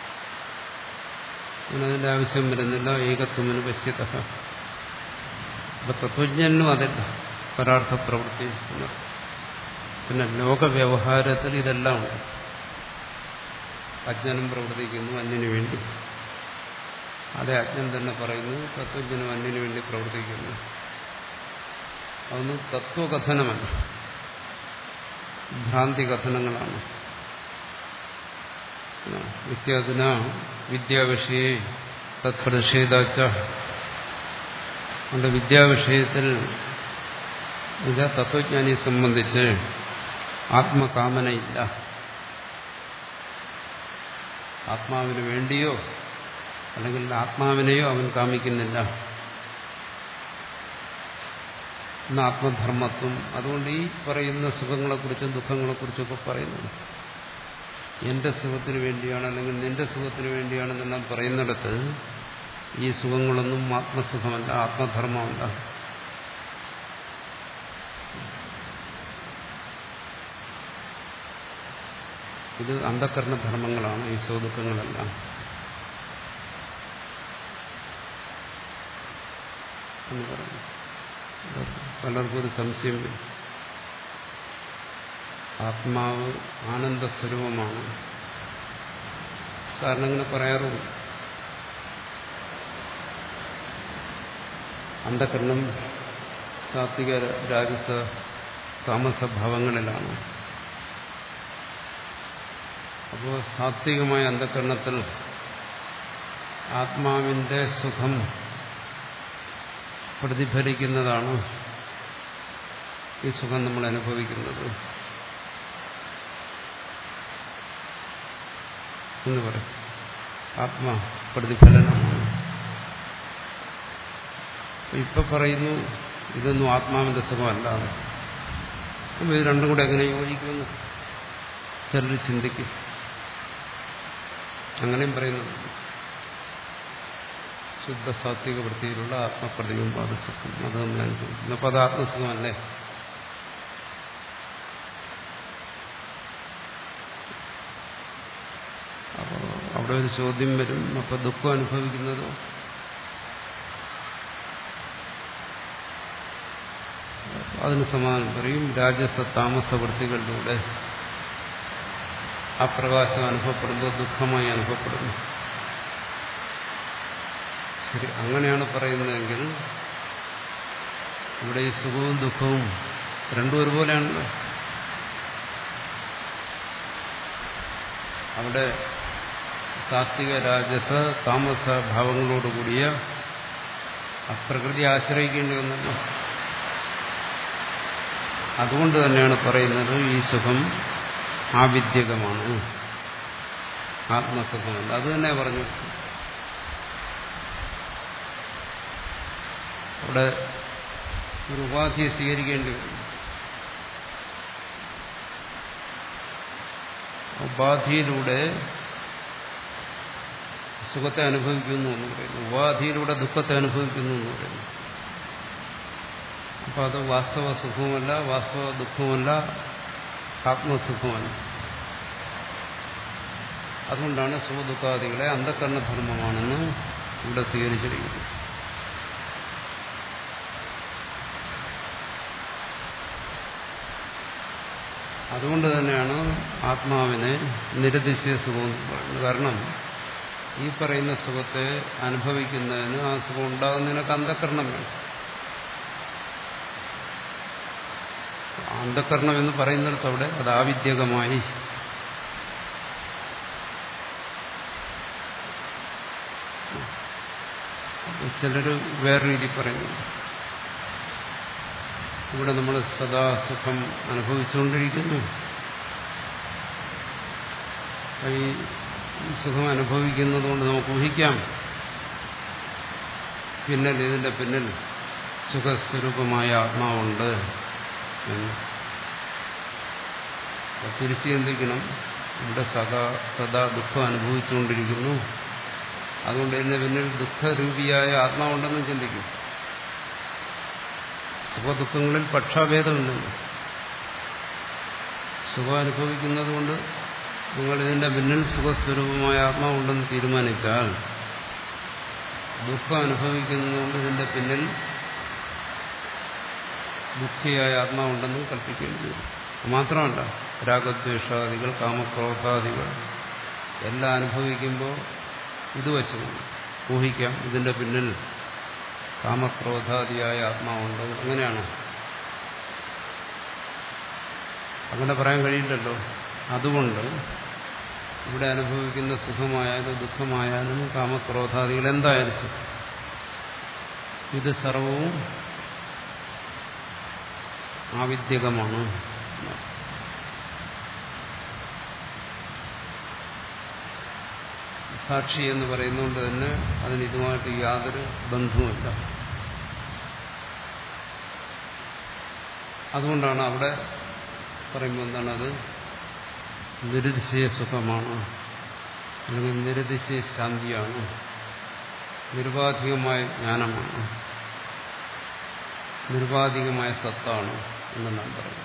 അവനതിന്റെ ആവശ്യം വരുന്നില്ല ഏകത്വമിന് പശ്യത അപ്പൊ തത്വജ്ഞനും അതില്ല പരാർത്ഥ പ്രവൃത്തി പിന്നെ ലോകവ്യവഹാരത്തിൽ ഇതെല്ലാം ഉണ്ട് അജ്ഞനും പ്രവർത്തിക്കുന്നു അന്യന് വേണ്ടി അതേ അജ്ഞൻ തന്നെ പറയുന്നു തത്വജ്ഞനും അന്യന് വേണ്ടി പ്രവർത്തിക്കുന്നു അതൊന്നും തത്വകഥനമല്ല ഭ്രാന്തി കഥനങ്ങളാണ് ഇത്യാദിന വിദ്യാവിഷയെ തത്പ്രതിഷേധാച്ച അതുകൊണ്ട് വിദ്യാവിഷയത്തിൽ ഇത് തത്വജ്ഞാനിയെ സംബന്ധിച്ച് ആത്മകാമനയില്ല ആത്മാവിന് വേണ്ടിയോ അല്ലെങ്കിൽ ആത്മാവിനെയോ അവൻ കാമിക്കുന്നില്ല എന്ന ആത്മധർമ്മത്വം അതുകൊണ്ട് ഈ പറയുന്ന സുഖങ്ങളെക്കുറിച്ചും ദുഃഖങ്ങളെക്കുറിച്ചൊക്കെ പറയുന്നത് എന്റെ സുഖത്തിന് വേണ്ടിയാണ് അല്ലെങ്കിൽ നിന്റെ സുഖത്തിന് വേണ്ടിയാണെന്നെല്ലാം പറയുന്നിടത്ത് ഈ സുഖങ്ങളൊന്നും ആത്മസുഖമല്ല ആത്മധർമ്മമല്ല ഇത് അന്ധകരണ ധർമ്മങ്ങളാണ് ഈ സുഖദുഃഖങ്ങളെല്ലാം എന്ന് പറയുന്നു പലർക്കും ഒരു സംശയം വരും ആത്മാവ് ആനന്ദസ്വരൂപമാണ് സാറിന് അങ്ങനെ പറയാറുണ്ട് അന്ധകരണം സാത്വിക രാജസ താമസഭാവങ്ങളിലാണ് അപ്പോൾ സാത്വികമായ അന്ധകരണത്തിൽ ആത്മാവിന്റെ സുഖം പ്രതിഫലിക്കുന്നതാണ് ഈ സുഖം നമ്മൾ അനുഭവിക്കുന്നത് എന്ന് പറയും ആത്മാ പ്രതിഫലനമാണ് ഇപ്പൊ പറയുന്നു ഇതൊന്നും ആത്മാവിന്റെ സുഖമല്ല അപ്പൊ ഇത് രണ്ടും കൂടെ എങ്ങനെ യോജിക്കുന്നു ചിലർ ചിന്തിക്കും അങ്ങനെയും പറയുന്നു ശുദ്ധ സാത്വിക വൃത്തിയിലുള്ള ആത്മപ്രതിബിംബാദ സുഖം അത് നമ്മൾ അനുഭവിക്കുന്നു അപ്പൊ അത് ആത്മസുഖമല്ലേ അപ്പോ അവിടെ ഒരു ചോദ്യം വരും അപ്പൊ ദുഃഖം അനുഭവിക്കുന്നതോ അതിന് സമാധാനം പറയും രാജസ താമസ വൃത്തികളിലൂടെ ആ പ്രകാശം അനുഭവപ്പെടുമ്പോൾ ദുഃഖമായി അനുഭവപ്പെടുന്നു ശരി അങ്ങനെയാണ് പറയുന്നതെങ്കിൽ ഇവിടെ ഈ സുഖവും ദുഃഖവും രണ്ടും ഒരുപോലെയാണല്ലോ അവിടെ സാത്വിക രാജസ താമസ ഭാവങ്ങളോടുകൂടിയ അപ്രകൃതി ആശ്രയിക്കേണ്ടി വന്നല്ലോ അതുകൊണ്ട് തന്നെയാണ് പറയുന്നത് ഈ സുഖം ആവിദ്യകമാണ് ആത്മസുഖമല്ല അത് തന്നെ പറഞ്ഞു അവിടെ ഒരു ഉപാധിയെ സ്വീകരിക്കേണ്ടി വരും ഉപാധിയിലൂടെ സുഖത്തെ അനുഭവിക്കുന്നു എന്ന് പറയുന്നു ഉപാധിയിലൂടെ ദുഃഖത്തെ അനുഭവിക്കുന്നു എന്ന് പറയുന്നു അപ്പൊ അത് വാസ്തവ സുഖവുമല്ല വാസ്തവ ദുഃഖവുമല്ല ആത്മസുഖമല്ല അതുകൊണ്ടാണ് സുഖദുഃഖാദികളെ അന്ധകരണധർമ്മമാണെന്ന് ഇവിടെ സ്വീകരിച്ചിരിക്കുന്നത് അതുകൊണ്ട് തന്നെയാണ് ആത്മാവിനെ നിരതിശയ സുഖം എന്ന് പറയുന്നത് കാരണം ഈ പറയുന്ന സുഖത്തെ അനുഭവിക്കുന്നതിന് ആ സുഖം ഉണ്ടാകുന്നതിനൊക്കെ അന്ധകരണം വേണം അന്ധകരണം എന്ന് പറയുന്നിടത്ത് അവിടെ അത് ആവിദ്യകമായി ചിലര് വേറെ രീതി പറയുന്നു ഇവിടെ നമ്മൾ സദാ സുഖം അനുഭവിച്ചുകൊണ്ടിരിക്കുന്നു ഈ സുഖം അനുഭവിക്കുന്നത് കൊണ്ട് നമുക്ക് ഊഹിക്കാം പിന്നിൽ ഇതിന്റെ പിന്നിൽ സുഖസ്വരൂപമായ ആത്മാവുണ്ട് എന്ന് തിരിച്ചു ചിന്തിക്കണം ഇവിടെ സദാ സദാ ദുഃഖം അനുഭവിച്ചുകൊണ്ടിരിക്കുന്നു അതുകൊണ്ട് ഇതിന്റെ പിന്നിൽ ദുഃഖരൂപിയായ ആത്മാവുണ്ടെന്നും ചിന്തിക്കും സുഖദുഃഖങ്ങളിൽ പക്ഷാഭേദമുണ്ടല്ലോ സുഖം അനുഭവിക്കുന്നത് കൊണ്ട് നിങ്ങൾ ഇതിന്റെ പിന്നിൽ സുഖസ്വരൂപമായ ആത്മാവുണ്ടെന്ന് തീരുമാനിച്ചാൽ ദുഃഖം അനുഭവിക്കുന്നതുകൊണ്ട് ഇതിന്റെ പിന്നിൽ ദുഃഖിയായ ആത്മാവുണ്ടെന്നും കൽപ്പിക്കേണ്ടി വരും മാത്രമല്ല രാഗദ്വേഷാദികൾ കാമക്രോധാദികൾ എല്ലാം അനുഭവിക്കുമ്പോൾ ഇത് വെച്ച് ഊഹിക്കാം ഇതിന്റെ പിന്നിൽ കാമക്രോധാദിയായ ആത്മാവുണ്ട് അങ്ങനെയാണോ അങ്ങനെ പറയാൻ കഴിയില്ലല്ലോ അതുകൊണ്ട് ഇവിടെ അനുഭവിക്കുന്ന സുഖമായാലും ദുഃഖമായാലും കാമക്രോധാദികൾ എന്തായാലും ശരി. ഇത് സർവവും ആവിദ്യകമാണ് സാക്ഷി എന്ന് പറയുന്നതുകൊണ്ട് തന്നെ അതിന് ഇതുമായിട്ട് യാതൊരു ബന്ധവുമില്ല അതുകൊണ്ടാണ് അവിടെ പറയുമ്പോൾ എന്താണ് അത് നിരുതിശയ സുഖമാണ് അല്ലെങ്കിൽ നിരുതിശയ ശാന്തിയാണ് നിരുപാധികമായ ജ്ഞാനമാണ് നിരുപാധികമായ സത്താണ് എന്നെല്ലാം പറയുന്നത്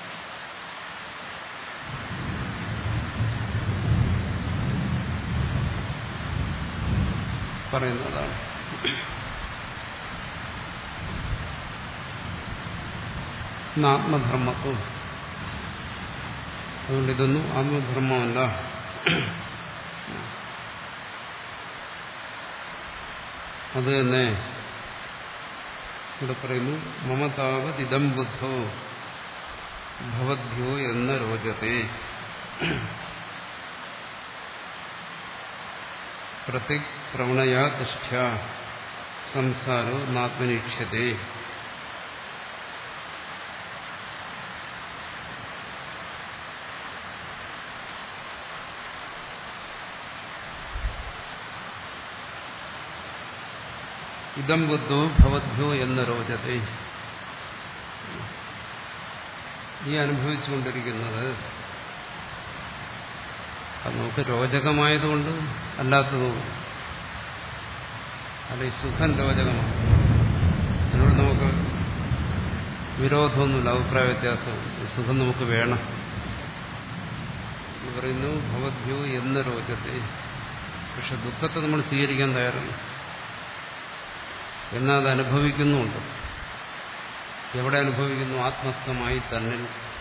പറയുന്നതാണ് ആത്മധർമ്മത്വം അതുകൊണ്ട് ഇതൊന്നും ആത്മധർമ്മമല്ല അത് തന്നെ ഇവിടെ പറയുന്നു മമതാവത് ഇതം ബുദ്ധോ ഭവദ്ഭ്യോ എന്ന രോചത്തെ പ്രത്യക് പ്രവണയാ തിഷ്ഠ സംസാരോ നാത്മനീക്ഷ്യത്തെ ഇതം ബുദ്ധോ ഭവദ്ഭ്യോ എന്ന രോചത്തെ ഈ അനുഭവിച്ചുകൊണ്ടിരിക്കുന്നത് അത് നമുക്ക് രോചകമായതുകൊണ്ട് അല്ലാത്തതുകൊണ്ട് അല്ല ഈ സുഖം രോചകമാണ് അതിനോട് നമുക്ക് വിരോധമൊന്നുമില്ല അഭിപ്രായ വ്യത്യാസവും ഈ സുഖം നമുക്ക് വേണം എന്ന് പറയുന്നു ഭവദ്ഭ്യോ എന്ന രോചത്തെ പക്ഷെ ദുഃഖത്തെ നമ്മൾ സ്വീകരിക്കാൻ തയ്യാറാണ് എന്നാൽ അത് അനുഭവിക്കുന്നുമുണ്ട് എവിടെ അനുഭവിക്കുന്നു ആത്മസ്ഥമായി തന്നിൽ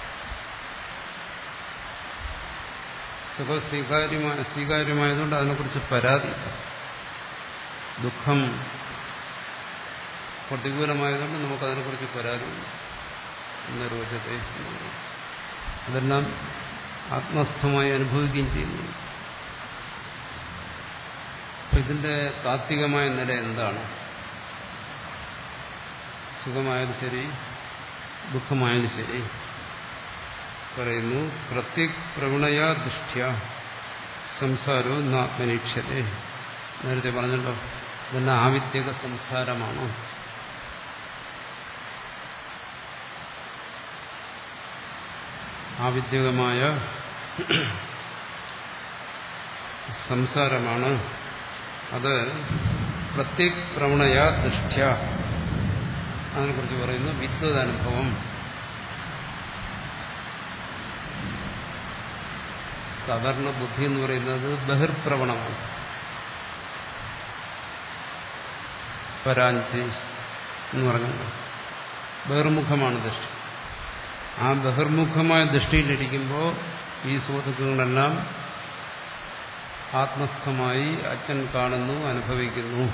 സുഖം സ്വീകാര്യമായ സ്വീകാര്യമായതുകൊണ്ട് അതിനെക്കുറിച്ച് പരാതി ദുഃഖം പ്രതികൂലമായതുകൊണ്ട് നമുക്കതിനെക്കുറിച്ച് പരാതി എന്ന രോചത്തെ അതെല്ലാം ആത്മസ്ഥമായി അനുഭവിക്കുകയും ചെയ്യുന്നു അപ്പൊ ഇതിന്റെ താത്വികമായ നില എന്താണ് സുഖമായാലും ശരി ദുഃഖമായാലും ശരി പറയുന്നു പ്രത്യക് പ്രവണയാ ദൃഷ്ട്യ സംസാരവും നാത്മനീക്ഷതേ നേരത്തെ പറഞ്ഞല്ലോ ഇതെല്ലാം ആവിദ്യക സംസാരമാണ് ആവിദ്യകമായ സംസാരമാണ് അത് പ്രത്യക് പ്രവണയാ ദൃഷ്ട്യ അതിനെക്കുറിച്ച് പറയുന്നു വിദ്വത് അനുഭവം സാധാരണ ബുദ്ധി എന്ന് പറയുന്നത് ബഹിർപ്രവണമാണ് പരാഞ്ചി എന്ന് പറഞ്ഞല്ലോ ബഹിർമുഖമാണ് ദൃഷ്ടി ആ ബഹിർമുഖമായ ദൃഷ്ടിയിലിരിക്കുമ്പോൾ ഈ സുഹൃത്തുക്കളെല്ലാം ആത്മസ്ഥമായി അച്ഛൻ കാണുന്നു അനുഭവിക്കുന്നു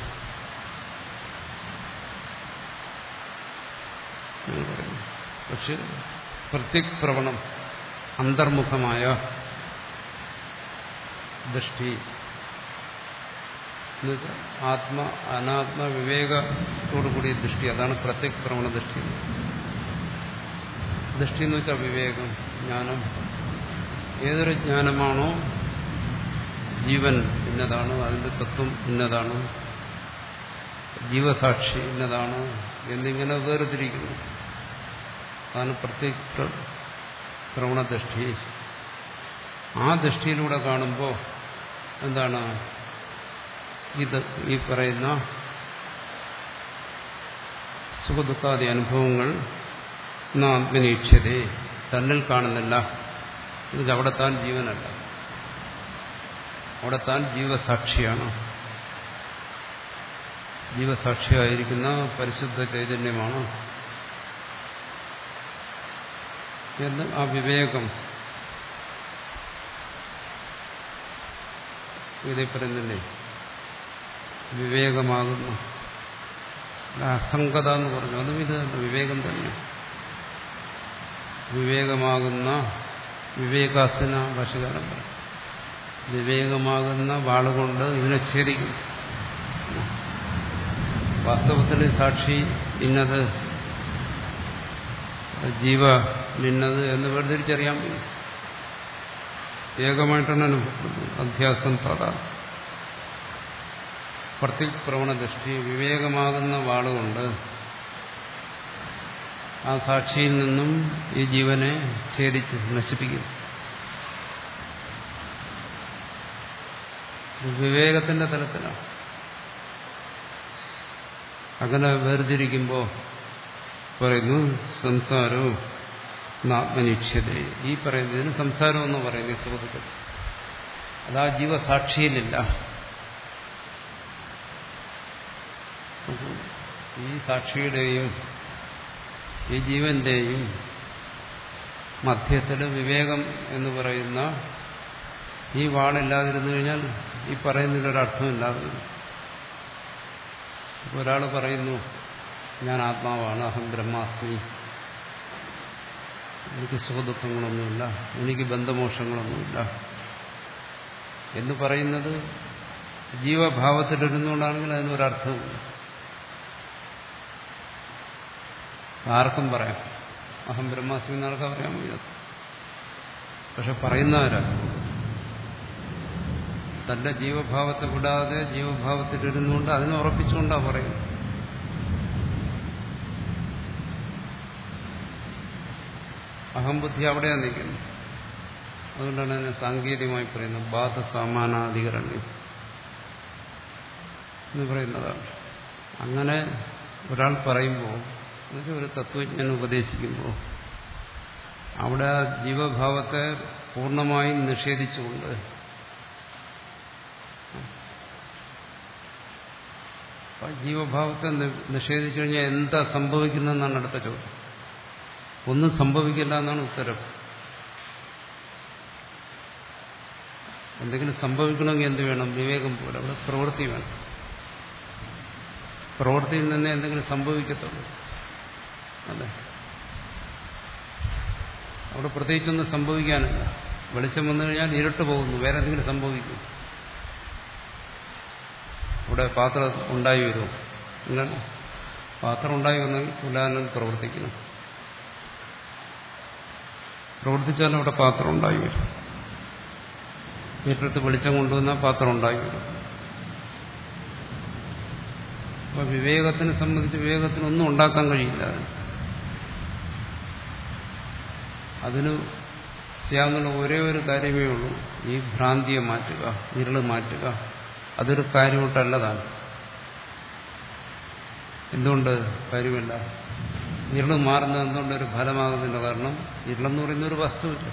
എന്ന് പറയുന്നു പക്ഷെ പ്രത്യക് പ്രവണം അന്തർമുഖമായ ദൃഷ്ടി എന്നുവെച്ചാൽ ആത്മ അനാത്മ വിവേകത്തോടുകൂടിയ ദൃഷ്ടി അതാണ് പ്രത്യക് പ്രവണ ദൃഷ്ടി ദൃഷ്ടി എന്ന് വെച്ചാൽ വിവേകം ജ്ഞാനം ഏതൊരു ജ്ഞാനമാണോ ജീവൻ ഇന്നതാണ് അതിന്റെ തത്വം ഇന്നതാണ് ജീവസാക്ഷി ഇന്നതാണ് എന്നിങ്ങനെ വേർതിരിക്കുന്നു അതാണ് പ്രത്യേക പ്രവണദൃഷ്ടി ആ ദൃഷ്ടിയിലൂടെ കാണുമ്പോൾ എന്താണ് ഇത് ഈ പറയുന്ന സുഖദുഃഖാദി അനുഭവങ്ങൾ ആത്മനീക്ഷ്യതേ തന്നിൽ കാണുന്നില്ല ഇത് അവിടെ താൻ ജീവനല്ല അവിടെ താൻ ജീവസാക്ഷിയാണ് ജീവസാക്ഷിയായിരിക്കുന്ന പരിശുദ്ധ ചൈതന്യമാണ് എന്ന് ആ വിവേകം ഇതിൽ പറയുന്നില്ലേ വിവേകമാകുന്നു അസംഗത എന്ന് പറഞ്ഞു അതും ഇത് വിവേകം തന്നെ വിവേകമാകുന്ന വിവേകാസന ഭാഷകാരം പറയും വിവേകമാകുന്ന വാളുകൊണ്ട് ഇതിനെ ഛേദിക്കും വാസ്തവത്തിൽ സാക്ഷി ഇന്നത് ജീവ നിന്നത് എന്ന് വേർതിരിച്ചറിയാൻ വയ്യ ഏകമായിട്ടാണ് അനുഭവപ്പെടുന്നത് അധ്യാസം തഥാ പ്രത്യപ്രവണ ദൃഷ്ടി വിവേകമാകുന്ന വാളുകൊണ്ട് ആ സാക്ഷിയിൽ നിന്നും ഈ ജീവനെ ഛേദിച്ച് നശിപ്പിക്കും വിവേകത്തിന്റെ തലത്തിലാണ് അങ്ങനെ വേർതിരിക്കുമ്പോൾ പറയുന്നു സംസാരവും ആത്മനിക്ഷത ഈ പറയുന്നതിന് സംസാരം എന്ന് പറയുന്നത് ഈ സുഹൃത്തുക്കൾ അതാ ജീവസാക്ഷിയിലില്ല ഈ സാക്ഷിയുടെയും ഈ ജീവന്റെയും മധ്യത്തിൽ വിവേകം എന്ന് പറയുന്ന ഈ വാളില്ലാതിരുന്നു കഴിഞ്ഞാൽ ഈ പറയുന്നതിലൊരർത്ഥമില്ലാതെ വരും ഇപ്പോൾ ഒരാൾ പറയുന്നു ഞാൻ ആത്മാവാണ് അഹം ബ്രഹ്മാസ്മി എനിക്ക് സുഖദുഃഖങ്ങളൊന്നുമില്ല എനിക്ക് ബന്ധമോഷങ്ങളൊന്നുമില്ല എന്ന് പറയുന്നത് ജീവഭാവത്തിലിരുന്നുകൊണ്ടാണെങ്കിൽ അതിനൊരർത്ഥമില്ല ആർക്കും പറയാം അഹം ബ്രഹ്മാസ്മി എന്നാർക്കും പറയാൻ വയ്യാത്ത പക്ഷെ പറയുന്നവരാ തന്റെ ജീവഭാവത്തെ വിടാതെ ജീവഭാവത്തിലിരുന്നുകൊണ്ട് അതിനെ ഉറപ്പിച്ചുകൊണ്ടാണ് പറയുന്നത് അഹംബുദ്ധി അവിടെയാണ് നിൽക്കുന്നത് അതുകൊണ്ടാണ് അതിനെ സാങ്കേതികമായി പറയുന്നത് ബാധസമാനാധികരണ്യം എന്ന് പറയുന്നതാണ് അങ്ങനെ ഒരാൾ പറയുമ്പോൾ എന്നുവെച്ചാൽ ഒരു തത്വജ്ഞൻ ഉപദേശിക്കുമ്പോൾ അവിടെ ആ ജീവഭാവത്തെ പൂർണ്ണമായും നിഷേധിച്ചുകൊണ്ട് ജീവഭാവത്തെ നിഷേധിച്ചു കഴിഞ്ഞാൽ എന്താ സംഭവിക്കുന്നതെന്നാണ് അടുത്ത ചോദ്യം ഒന്നും സംഭവിക്കില്ല എന്നാണ് ഉത്തരം എന്തെങ്കിലും സംഭവിക്കണമെങ്കിൽ എന്ത് വേണം വിവേകം പോലെ അവിടെ പ്രവൃത്തി വേണം പ്രവൃത്തിയിൽ നിന്ന് എന്തെങ്കിലും സംഭവിക്കത്തുള്ളൂ അതെ അവിടെ പ്രത്യേകിച്ചൊന്നും സംഭവിക്കാനില്ല വെളിച്ചം വന്നു കഴിഞ്ഞാൽ ഇരുട്ട് പോകുന്നു വേറെ എന്തെങ്കിലും സംഭവിക്കും ഇവിടെ പാത്രം ഉണ്ടായി വരുമോ ഇങ്ങനെ പാത്രം ഉണ്ടായി വന്നെങ്കിൽ തുലാനൻ പ്രവർത്തിക്കണം പ്രവർത്തിച്ചാലും അവിടെ പാത്രം ഉണ്ടായി വരും വീട്ടിലത്ത് വെളിച്ചം കൊണ്ടുവന്നാൽ പാത്രം ഉണ്ടായി വരും അപ്പൊ വിവേകത്തിനെ സംബന്ധിച്ച് വിവേകത്തിനൊന്നും ഉണ്ടാക്കാൻ കഴിയില്ല അതിന് ചെയ്യാവുന്ന ഒരേ ഒരു കാര്യമേ ഉള്ളൂ ഈ ഭ്രാന്തിയെ മാറ്റുക ഇരുള് മാറ്റുക അതൊരു കാര്യമായിട്ടല്ലതാണ് എന്തുകൊണ്ട് കാര്യമല്ല ഇരുള് മാറുന്നത് എന്തുകൊണ്ടൊരു ഫലമാകുന്നില്ല കാരണം ഇരുളെന്ന് പറയുന്ന ഒരു വസ്തുവില്ല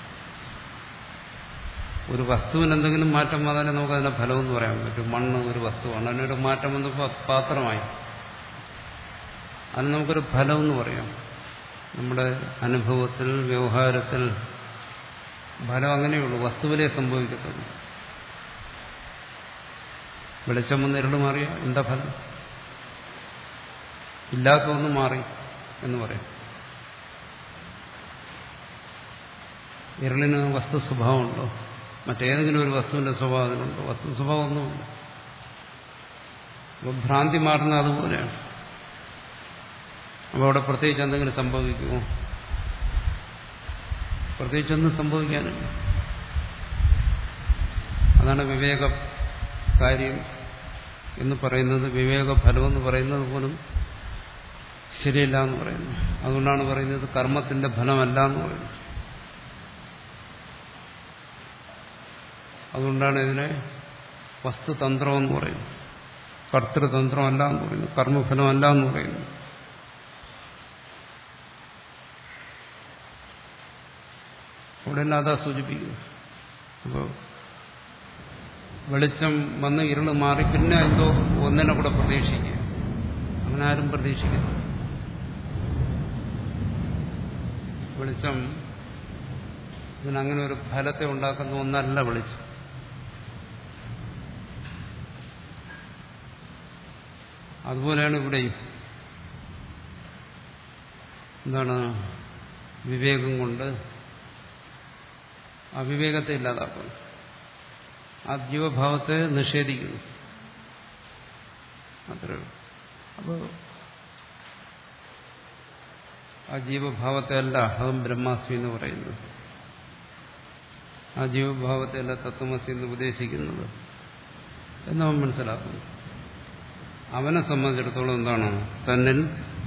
ഒരു വസ്തുവിന് എന്തെങ്കിലും മാറ്റം വന്നാലേ നമുക്ക് അതിന്റെ ഫലമെന്ന് പറയാൻ പറ്റും മണ്ണ് ഒരു വസ്തുവാണ് അതിനൊരു മാറ്റം വന്നപ്പോൾ പാത്രമായി അത് നമുക്കൊരു ഫലമെന്ന് പറയാം നമ്മുടെ അനുഭവത്തിൽ വ്യവഹാരത്തിൽ ഫലം അങ്ങനെയുള്ളൂ വസ്തുവിലേ സംഭവിക്കത്തുള്ളൂ വെളിച്ചം വന്ന് ഇരുള് മാറിയ എന്താ ഫലം ഇല്ലാത്ത ഒന്ന് മാറി എന്ന് പറയും ഇരുളിന് വസ്തു സ്വഭാവമുണ്ടോ മറ്റേതെങ്കിലും ഒരു വസ്തുവിന്റെ സ്വഭാവം അതിനുണ്ടോ വസ്തു സ്വഭാവം ഒന്നുമില്ല അപ്പോൾ ഭ്രാന്തി മാറുന്ന അതുപോലെയാണ് അപ്പോൾ അവിടെ പ്രത്യേകിച്ച് എന്തെങ്കിലും സംഭവിക്കുമോ പ്രത്യേകിച്ചൊന്നും സംഭവിക്കാനില്ല അതാണ് വിവേക കാര്യം എന്ന് പറയുന്നത് വിവേക ഫലം എന്ന് പറയുന്നത് പോലും ശരിയല്ല എന്ന് പറയുന്നു അതുകൊണ്ടാണ് പറയുന്നത് കർമ്മത്തിന്റെ ഫലമല്ല എന്ന് പറയുന്നത് അതുകൊണ്ടാണ് ഇതിനെ വസ്തുതന്ത്രം എന്ന് പറയുന്നത് കർത്തൃതന്ത്രമല്ല എന്ന് പറയുന്നു കർമ്മഫലമല്ല എന്ന് പറയുന്നു അവിടെ തന്നെ അതാ സൂചിപ്പിക്കുന്നു അപ്പോൾ വെളിച്ചം വന്ന് ഇരുള് മാറി പിന്നെ എന്തോ ഒന്നിനെ കൂടെ പ്രതീക്ഷിക്കുക അങ്ങനെ ആരും പ്രതീക്ഷിക്കുന്നു വെളിച്ചം ഇതിനങ്ങനെ ഒരു ഫലത്തെ ഉണ്ടാക്കുന്ന ഒന്നല്ല വെളിച്ചം അതുപോലെയാണ് ഇവിടെയും എന്താണ് വിവേകം കൊണ്ട് അവിവേകത്തെ ഇല്ലാതാക്കുന്നു ആ ജീവഭാവത്തെ നിഷേധിക്കുന്നു അത്രേ അപ്പോൾ ആ ജീവഭാവത്തെ അല്ല അഹം ബ്രഹ്മാസ്മി എന്ന് പറയുന്നത് ആ ജീവഭാവത്തെ അല്ല തത്വമസി എന്ന് ഉപദേശിക്കുന്നത് എന്നവൻ മനസ്സിലാക്കുന്നു അവനെ സംബന്ധിച്ചിടത്തോളം എന്താണ് തന്നിൽ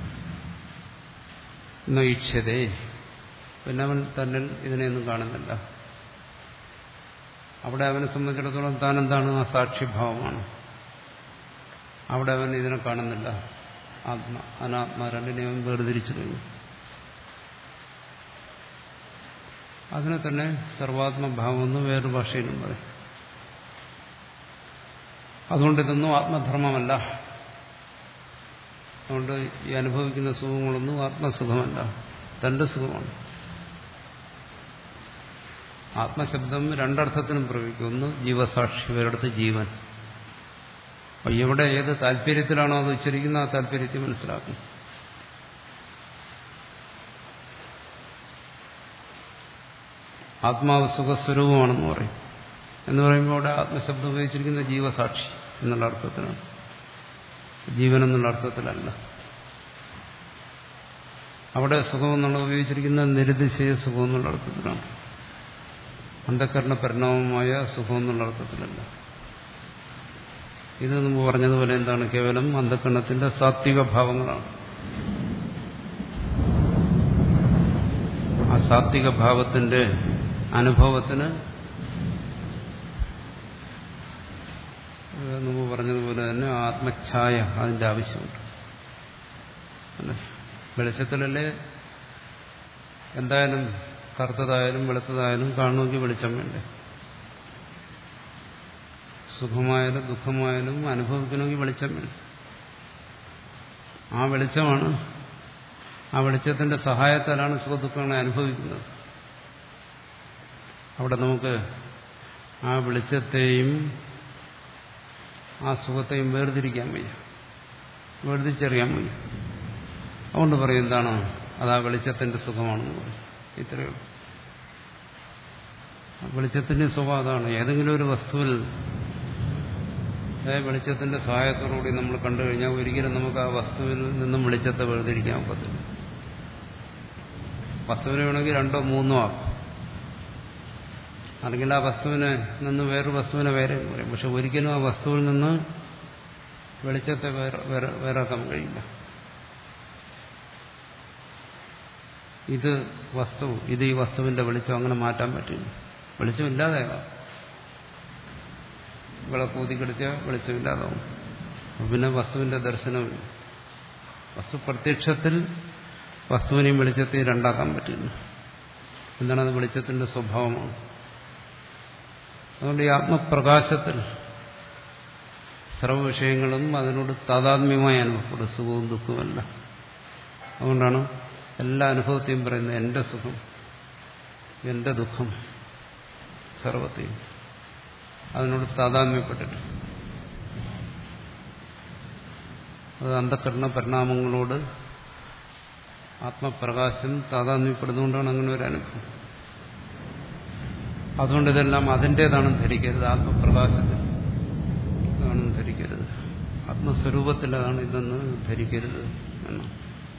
നയിച്ചതേ പിന്നെ അവൻ തന്നിൽ ഇതിനെയൊന്നും കാണുന്നില്ല അവിടെ അവനെ സംബന്ധിച്ചിടത്തോളം താൻ എന്താണ് ആ സാക്ഷിഭാവമാണ് അവിടെ അവൻ ഇതിനെ കാണുന്നില്ല ആത്മ അനാത്മ രണ്ടിനെ അവൻ വേർതിരിച്ചു കഴിഞ്ഞു അതിനെ തന്നെ സർവാത്മഭാവം എന്ന് വേറൊരു ഭാഷയിലും പറയും അതുകൊണ്ട് ഇതൊന്നും ആത്മധർമ്മമല്ല അതുകൊണ്ട് ഈ അനുഭവിക്കുന്ന സുഖങ്ങളൊന്നും ആത്മസുഖമല്ല തന്റെ സുഖമാണ് ആത്മശബ്ദം രണ്ടർത്ഥത്തിനും പ്രയോഗിക്കും ഒന്ന് ജീവസാക്ഷി ഒരിടത്ത് ജീവൻ അപ്പൊ എവിടെ ഏത് താല്പര്യത്തിലാണോ അത് ഉച്ചരിക്കുന്ന ആ താല്പര്യത്തെ മനസ്സിലാക്കും ആത്മാവ് സുഖസ്വരൂപമാണെന്ന് പറയും എന്ന് പറയുമ്പോൾ അവിടെ ആത്മശബ്ദം ഉപയോഗിച്ചിരിക്കുന്ന ജീവസാക്ഷി എന്നുള്ള അർത്ഥത്തിലാണ് ജീവൻ എന്നുള്ള അർത്ഥത്തിലല്ല അവിടെ സുഖം എന്നുള്ള ഉപയോഗിച്ചിരിക്കുന്ന നിരുതിശയ സുഖം എന്നുള്ള അർത്ഥത്തിലാണ് അന്ധകരണ പരിണാമമായ സുഖം എന്നുള്ള അർത്ഥത്തിലല്ല ഇത് മുമ്പ് പറഞ്ഞതുപോലെ എന്താണ് കേവലം അന്ധകരണത്തിന്റെ സാത്വിക ഭാവങ്ങളാണ് ആ സാത്വിക ഭാവത്തിന്റെ അനുഭവത്തിന് മുമ്പ് പറഞ്ഞതുപോലെ തന്നെ ആത്മഛായ അതിന്റെ ആവശ്യമുണ്ട് അല്ലേ വെളിച്ചത്തിലല്ലേ എന്തായാലും കറുത്തതായാലും വെളുത്തതായാലും കാണുമെങ്കിൽ വെളിച്ചം വേണ്ടേ സുഖമായാലും ദുഃഖമായാലും അനുഭവിക്കണമെങ്കിൽ വെളിച്ചം വേണം ആ വെളിച്ചമാണ് ആ വെളിച്ചത്തിന്റെ സഹായത്താലാണ് സുഖദുഃഖങ്ങളെ അനുഭവിക്കുന്നത് അവിടെ നമുക്ക് ആ വെളിച്ചത്തെയും ആ സുഖത്തെയും വേർതിരിക്കാൻ വയ്യ വേർതിരിച്ചറിയാൻ വയ്യ അതുകൊണ്ട് പറയും എന്താണ് അത് ആ വെളിച്ചത്തിന്റെ സുഖമാണെന്ന് പറയും ഇത്രയേ ഉള്ളൂ വെളിച്ചത്തിന്റെ സുഖം അതാണ് ഏതെങ്കിലും ഒരു വസ്തുവിൽ വെളിച്ചത്തിന്റെ സഹായത്തോടുകൂടി നമ്മൾ കണ്ടു കഴിഞ്ഞാൽ ഒരിക്കലും നമുക്ക് ആ വസ്തുവിൽ നിന്നും വെളിച്ചത്തെ വേർതിരിക്കാൻ ഒക്കത്തില്ല വസ്തുവിനെ വേണമെങ്കിൽ രണ്ടോ മൂന്നോ ആക്കും അല്ലെങ്കിൽ ആ വസ്തുവിനെ നിന്ന് വേറൊരു വസ്തുവിനെ വേറെ എന്ന് പറയും പക്ഷെ ഒരിക്കലും ആ വസ്തുവിൽ നിന്ന് വെളിച്ചത്തെ വേറെ വേറാക്കാൻ കഴിയില്ല ഇത് വസ്തു ഇത് ഈ വസ്തുവിന്റെ വെളിച്ചം അങ്ങനെ മാറ്റാൻ പറ്റില്ല വെളിച്ചമില്ലാതാകാം വിളക്കൂതി കടിച്ചാൽ വെളിച്ചമില്ലാതാവും പിന്നെ വസ്തുവിന്റെ ദർശനമില്ല വസ്തു പ്രത്യക്ഷത്തിൽ വസ്തുവിനെയും വെളിച്ചത്തെയും രണ്ടാക്കാൻ പറ്റില്ല എന്താണ് അത് വെളിച്ചത്തിന്റെ സ്വഭാവമാണ് അതുകൊണ്ട് ഈ ആത്മപ്രകാശത്തിൽ സർവ വിഷയങ്ങളും അതിനോട് താതാത്മ്യമായി അനുഭവപ്പെടും സുഖവും ദുഃഖവുമല്ല അതുകൊണ്ടാണ് എല്ലാ അനുഭവത്തെയും പറയുന്നത് എന്റെ സുഖം എന്റെ ദുഃഖം സർവത്തെയും അതിനോട് താതാത്മ്യപ്പെട്ടിട്ട് അത് അന്ധകരണ പരിണാമങ്ങളോട് ആത്മപ്രകാശം താതാത്മ്യപ്പെടുന്നതുകൊണ്ടാണ് അങ്ങനെ ഒരു അനുഭവം അതുകൊണ്ട് ഇതെല്ലാം അതിൻ്റെതാണെന്ന് ധരിക്കരുത് ആത്മപ്രകാശത്തിൽ ഇതാണെന്ന് ധരിക്കരുത് ആത്മസ്വരൂപത്തിൽ അതാണ് ഇതെന്ന് ധരിക്കരുത് എന്നാണ്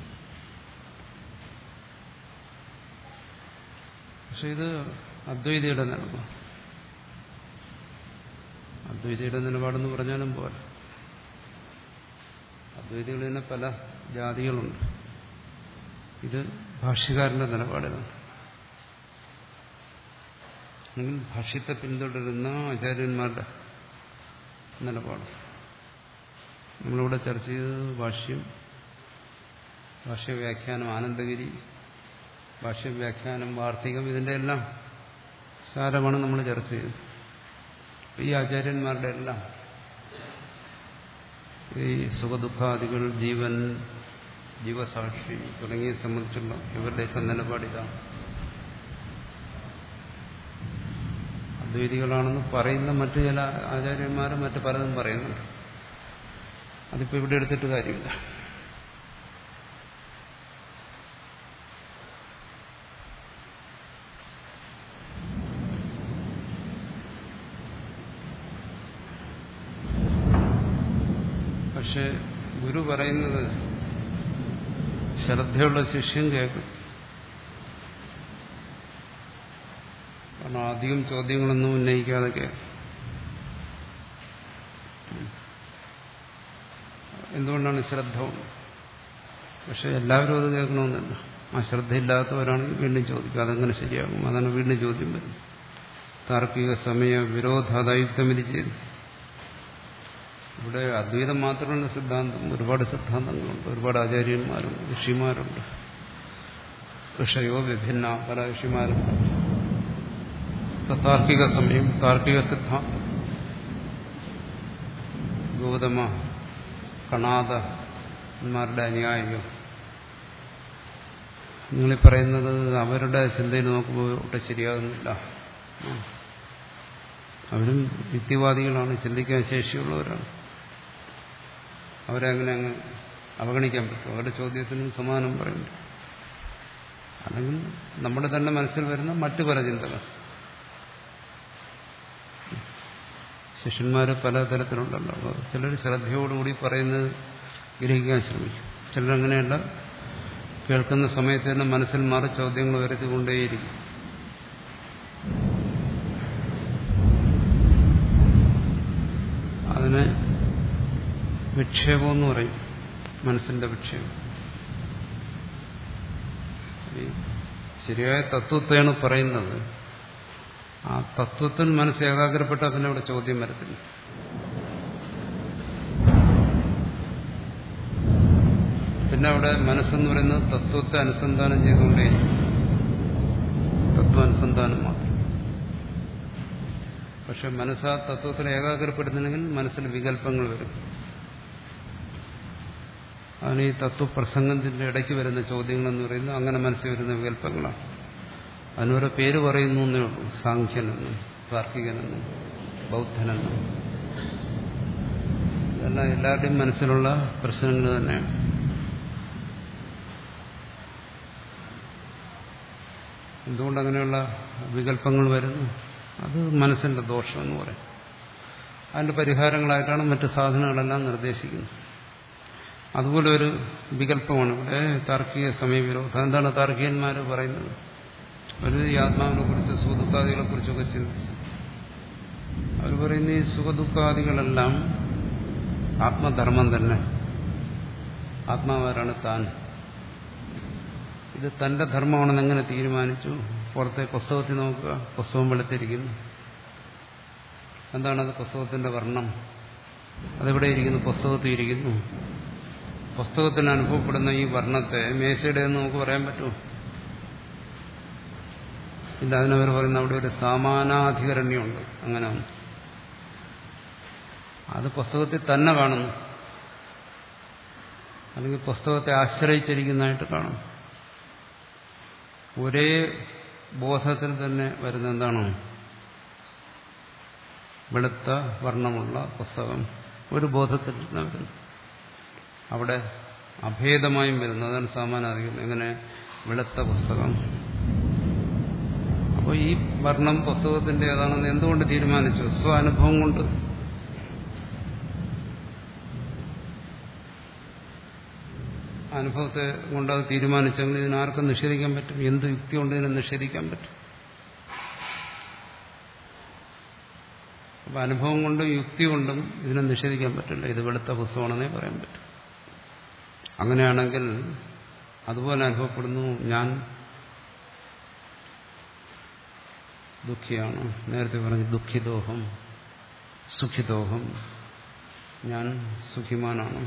പക്ഷെ ഇത് അദ്വൈതിയുടെ നിലപാട് അദ്വൈതിയുടെ നിലപാടെന്ന് പറഞ്ഞാലും പോലെ അദ്വൈതികളിൽ തന്നെ പല ജാതികളുണ്ട് ഇത് ഭാഷ്യകാരന്റെ നിലപാടിതാണ് അല്ലെങ്കിൽ ഭാഷ്യത്തെ പിന്തുടരുന്ന ആചാര്യന്മാരുടെ നിലപാട് നമ്മളിവിടെ ചർച്ച ചെയ്തത് ഭാഷ്യം ഭാഷ്യവ്യാഖ്യാനം ആനന്ദഗിരി ഭാഷ്യവ്യാഖ്യാനം വാർത്തികം ഇതിന്റെ എല്ലാം സാരമാണ് നമ്മൾ ചർച്ച ചെയ്തത് ഈ ആചാര്യന്മാരുടെ എല്ലാം ഈ സുഖദുഃഖാദികൾ ജീവൻ ജീവസാക്ഷി തുടങ്ങിയ സംബന്ധിച്ചുള്ള ഇവരുടെയൊക്കെ നിലപാടിതാണ് അദ്വൈതികളാണെന്ന് പറയുന്ന മറ്റു ചില ആചാര്യന്മാരും മറ്റു പലതും പറയുന്നുണ്ട് അതിപ്പോ ഇവിടെ എടുത്തിട്ട് കാര്യമില്ല പക്ഷെ ഗുരു പറയുന്നത് ശ്രദ്ധയുള്ള ശിഷ്യൻ കേൾക്കും കാരണം അധികം ചോദ്യങ്ങളൊന്നും ഉന്നയിക്കാതെ കേൾക്കും എന്തുകൊണ്ടാണ് ശ്രദ്ധ പക്ഷെ എല്ലാവരും അത് കേൾക്കണമെന്നല്ല ആ ശ്രദ്ധയില്ലാത്തവരാണെങ്കിൽ വീണ്ടും ചോദിക്കും അതെങ്ങനെ ശരിയാകും അതാണ് വീണ്ടും ചോദ്യം വരുന്നത് താർക്കിക സമയ വിരോധാദായുക്തമിതി ചെയ്തു ഇവിടെ അദ്വൈതം മാത്രമല്ല സിദ്ധാന്തം ഒരുപാട് സിദ്ധാന്തങ്ങളുണ്ട് ഒരുപാട് ആചാര്യന്മാരുണ്ട് ഋഷിമാരുണ്ട് ഋഷയോ വിഭിന്ന പല ഋഷിമാരുണ്ട് താർക്കിക സമയം താർക്കിക സിദ്ധാന്തം ഗൗതമ കണാദന്മാരുടെ അനുയായിയോ നിങ്ങളീ പറയുന്നത് അവരുടെ ചിന്തയിൽ നോക്കുമ്പോൾ ഒട്ടും ശരിയാകുന്നില്ല അവരും യുക്തിവാദികളാണ് ചിന്തിക്കാൻ ശേഷിയുള്ളവരാണ് അവരെ അങ്ങനെ അങ്ങ് അവഗണിക്കാൻ പറ്റും അവരുടെ ചോദ്യത്തിന് സമാനം പറയുന്നു അല്ലെങ്കിൽ നമ്മുടെ തന്നെ മനസ്സിൽ വരുന്ന മറ്റു പല ചിന്തകൾ ശിഷ്യന്മാർ പലതരത്തിലുണ്ടല്ലോ ചിലർ ശ്രദ്ധയോടുകൂടി പറയുന്നത് ഗ്രഹിക്കാൻ ശ്രമിക്കും ചിലരങ്ങനെയല്ല കേൾക്കുന്ന സമയത്ത് തന്നെ മനസ്സിൽ മാറി ചോദ്യങ്ങൾ വരുത്തിക്കൊണ്ടേയിരിക്കും അതിന് വിക്ഷേപം എന്ന് പറയും മനസ്സിന്റെ വിക്ഷേപം ശരിയായ തത്വത്തെയാണ് പറയുന്നത് ആ തത്വത്തിൽ മനസ്സ് ഏകാഗ്രപ്പെട്ടാൽ പിന്നെ അവിടെ ചോദ്യം വരത്തില്ല പിന്നെ അവിടെ മനസ്സെന്ന് പറയുന്നത് തത്വത്തെ അനുസന്ധാനം ചെയ്തുകൊണ്ടേ തത്വാനുസന്ധാനം മാത്രം പക്ഷെ മനസ്സ് ആ തത്വത്തിൽ ഏകാഗ്രപ്പെടുന്നില്ലെങ്കിൽ മനസ്സിൽ വികല്പങ്ങൾ വരും അതിന് ഈ തത്വപ്രസംഗത്തിന്റെ ഇടയ്ക്ക് വരുന്ന ചോദ്യങ്ങളെന്ന് പറയുന്നത് അങ്ങനെ മനസ്സിൽ വരുന്ന വികല്പങ്ങളാണ് അതിനോരോ പേര് പറയുന്നു എന്നേ ഉള്ളൂ സാഖ്യനെന്നും താർക്കികനെന്നും ബൗദ്ധനെന്നും ഇതെല്ലാം എല്ലാവരുടെയും മനസ്സിലുള്ള പ്രശ്നങ്ങൾ തന്നെയാണ് എന്തുകൊണ്ട് അങ്ങനെയുള്ള വികല്പങ്ങൾ വരുന്നു അത് മനസ്സിന്റെ ദോഷം എന്ന് പറയും അതിന്റെ പരിഹാരങ്ങളായിട്ടാണ് മറ്റ് സാധനങ്ങളെല്ലാം നിർദ്ദേശിക്കുന്നത് അതുപോലെ ഒരു വികല്പമാണ് ഇവിടെ താർക്കിക സമയവിരോധം എന്താണ് താർക്കികന്മാർ പറയുന്നത് ഒരു ഈ ആത്മാവിനെ കുറിച്ച് സുഖദുഃഖാദികളെ കുറിച്ചൊക്കെ ചിന്തിച്ചു അവർ പറയുന്ന ഈ സുഖദുഃഖാദികളെല്ലാം ആത്മധർമ്മം തന്നെ ആത്മാവാരാണ് താൻ ഇത് തന്റെ ധർമ്മമാണെന്ന് എങ്ങനെ തീരുമാനിച്ചു പുറത്തെ പുസ്തകത്തിൽ നോക്കുക പുസ്തകം വെളുത്തിരിക്കുന്നു എന്താണത് പുസ്തകത്തിന്റെ വർണ്ണം അതെവിടെ ഇരിക്കുന്നു പുസ്തകത്തിൽ ഇരിക്കുന്നു പുസ്തകത്തിന് അനുഭവപ്പെടുന്ന ഈ വർണ്ണത്തെ മേശയുടെ എന്ന് നമുക്ക് പറയാൻ പറ്റുമോ ഇല്ല അതിനവർ പറയുന്ന അവിടെ ഒരു സമാനാധികരണ്യമുണ്ട് അങ്ങനെ ഒന്ന് അത് പുസ്തകത്തിൽ തന്നെ കാണുന്നു അല്ലെങ്കിൽ പുസ്തകത്തെ ആശ്രയിച്ചിരിക്കുന്നതായിട്ട് കാണും ഒരേ ബോധത്തിൽ തന്നെ വരുന്ന എന്താണോ വെളുത്ത വർണ്ണമുള്ള പുസ്തകം ഒരു ബോധത്തിൽ തന്നെ വരുന്നു അവിടെ അഭേദമായും വരുന്നു അതാണ് സാമാനാധികം എങ്ങനെ വെളുത്ത പുസ്തകം അപ്പോൾ ഈ വർണ്ണം പുസ്തകത്തിന്റെ ഏതാണെന്ന് എന്തുകൊണ്ട് തീരുമാനിച്ചു സ്വ അനുഭവം കൊണ്ട് അനുഭവത്തെ കൊണ്ട് അത് തീരുമാനിച്ചെങ്കിൽ ഇതിനാർക്കും നിഷേധിക്കാൻ പറ്റും എന്ത് യുക്തി കൊണ്ട് ഇതിനെ നിഷേധിക്കാൻ പറ്റും അപ്പൊ അനുഭവം കൊണ്ടും യുക്തി കൊണ്ടും ഇതിനെ നിഷേധിക്കാൻ പറ്റില്ല ഇത് വെളുത്ത പുസ്തകമാണെന്നേ പറയാൻ പറ്റും അങ്ങനെയാണെങ്കിൽ അതുപോലെ അനുഭവപ്പെടുന്നു ഞാൻ ദുഃഖിയാണ് നേരത്തെ പറഞ്ഞു ദുഃഖിതോഹം സുഖിതോഹം ഞാൻ സുഖിമാനാണ്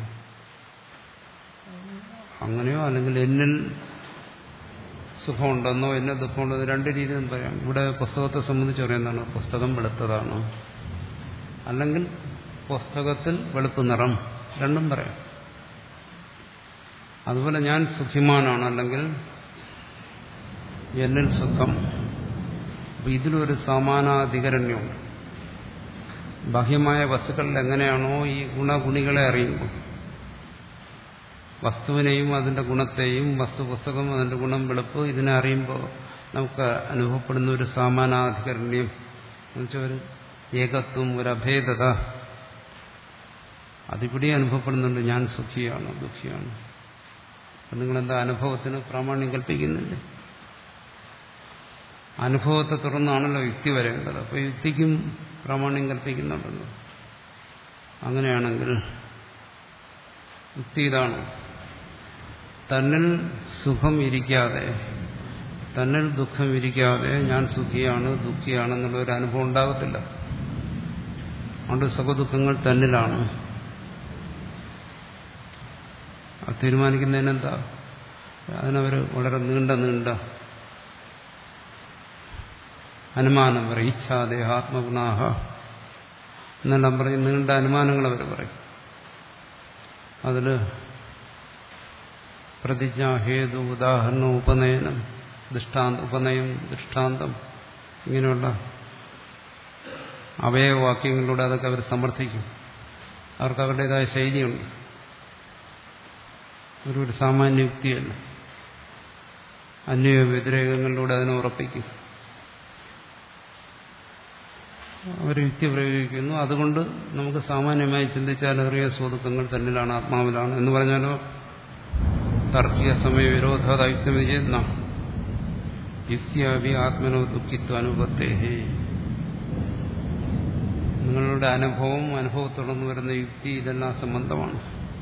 അങ്ങനെയോ അല്ലെങ്കിൽ എന്നിൽ സുഖമുണ്ടെന്നോ എന്നെ ദുഃഖമുണ്ടെന്നോ രണ്ട് രീതിയിലും പറയാം ഇവിടെ പുസ്തകത്തെ സംബന്ധിച്ച് പറയുന്നതാണ് പുസ്തകം വെളുത്തതാണ് അല്ലെങ്കിൽ പുസ്തകത്തിൽ വെളുപ്പ് നിറം രണ്ടും പറയാം അതുപോലെ ഞാൻ സുഖിമാനാണ് അല്ലെങ്കിൽ എന്നിൽ സുഖം അപ്പൊ ഇതിലൊരു സമാനാധികരണ്യമുണ്ട് ബാഹ്യമായ വസ്തുക്കളിൽ എങ്ങനെയാണോ ഈ ഗുണഗുണികളെ അറിയുമ്പോൾ വസ്തുവിനെയും അതിന്റെ ഗുണത്തെയും വസ്തു പുസ്തകം അതിന്റെ ഗുണം വെളുപ്പ് ഇതിനെ അറിയുമ്പോൾ നമുക്ക് അനുഭവപ്പെടുന്ന ഒരു സമാനാധികരണ്യം എന്നുവെച്ചാൽ ഒരു ഏകത്വം ഒരു അഭേദത അതിവിടെ അനുഭവപ്പെടുന്നുണ്ട് ഞാൻ സുഖിയാണ് ദുഃഖിയാണ് അപ്പം നിങ്ങളെന്താ അനുഭവത്തിന് പ്രാമാണ്യം കൽപ്പിക്കുന്നില്ലേ അനുഭവത്തെ തുടർന്നാണല്ലോ യുക്തി വരേണ്ടത് അപ്പോൾ യുക്തിക്കും പ്രാമാണ്യം കൽപ്പിക്കുന്നുണ്ടല്ലോ അങ്ങനെയാണെങ്കിൽ യുക്തി ഇതാണ് തന്നിൽ സുഖം ഇരിക്കാതെ തന്നിൽ ദുഃഖം ഇരിക്കാതെ ഞാൻ സുഖിയാണ് ദുഃഖിയാണെന്നുള്ള ഒരു അനുഭവം ഉണ്ടാകത്തില്ല അതുകൊണ്ട് സുഖദുഃഖങ്ങൾ തന്നിലാണ് അത് തീരുമാനിക്കുന്നതിനെന്താ അതിനവർ വളരെ നീണ്ട നീണ്ട അനുമാനം പറയും ഇച്ഛാദേഹാത്മഗുണാഹ എന്നെല്ലാം പറഞ്ഞ് നീണ്ട അനുമാനങ്ങൾ അവർ പറയും അതിൽ പ്രതിജ്ഞ ഹേതു ഉദാഹരണം ഉപനയനം ദൃഷ്ടാന്ത ഉപനയം ദൃഷ്ടാന്തം ഇങ്ങനെയുള്ള അവയവവാക്യങ്ങളിലൂടെ അതൊക്കെ അവർ സമർത്ഥിക്കും അവർക്ക് അവരുടേതായ ശൈലിയുണ്ട് ഒരു ഒരു സാമാന്യ യുക്തിയല്ല അന്യ വ്യതിരേകങ്ങളിലൂടെ അതിനെ ഉറപ്പിക്കും അവർ യുക്തി പ്രയോഗിക്കുന്നു അതുകൊണ്ട് നമുക്ക് സാമാന്യമായി ചിന്തിച്ചാൽ അറിയ സ്വതുക്കങ്ങൾ തന്നിലാണ് ആത്മാവിലാണ് എന്ന് പറഞ്ഞാലോ തർക്കിക സമയ വിരോധായുക്തം വിജയുന്ന യുക്തിയാവി ആത്മനോ ദുഃഖിത്വ അനുപത്തേഹേ നിങ്ങളുടെ അനുഭവം അനുഭവത്തുടർന്ന് വരുന്ന യുക്തി ഇതെല്ലാം സംബന്ധമാണ്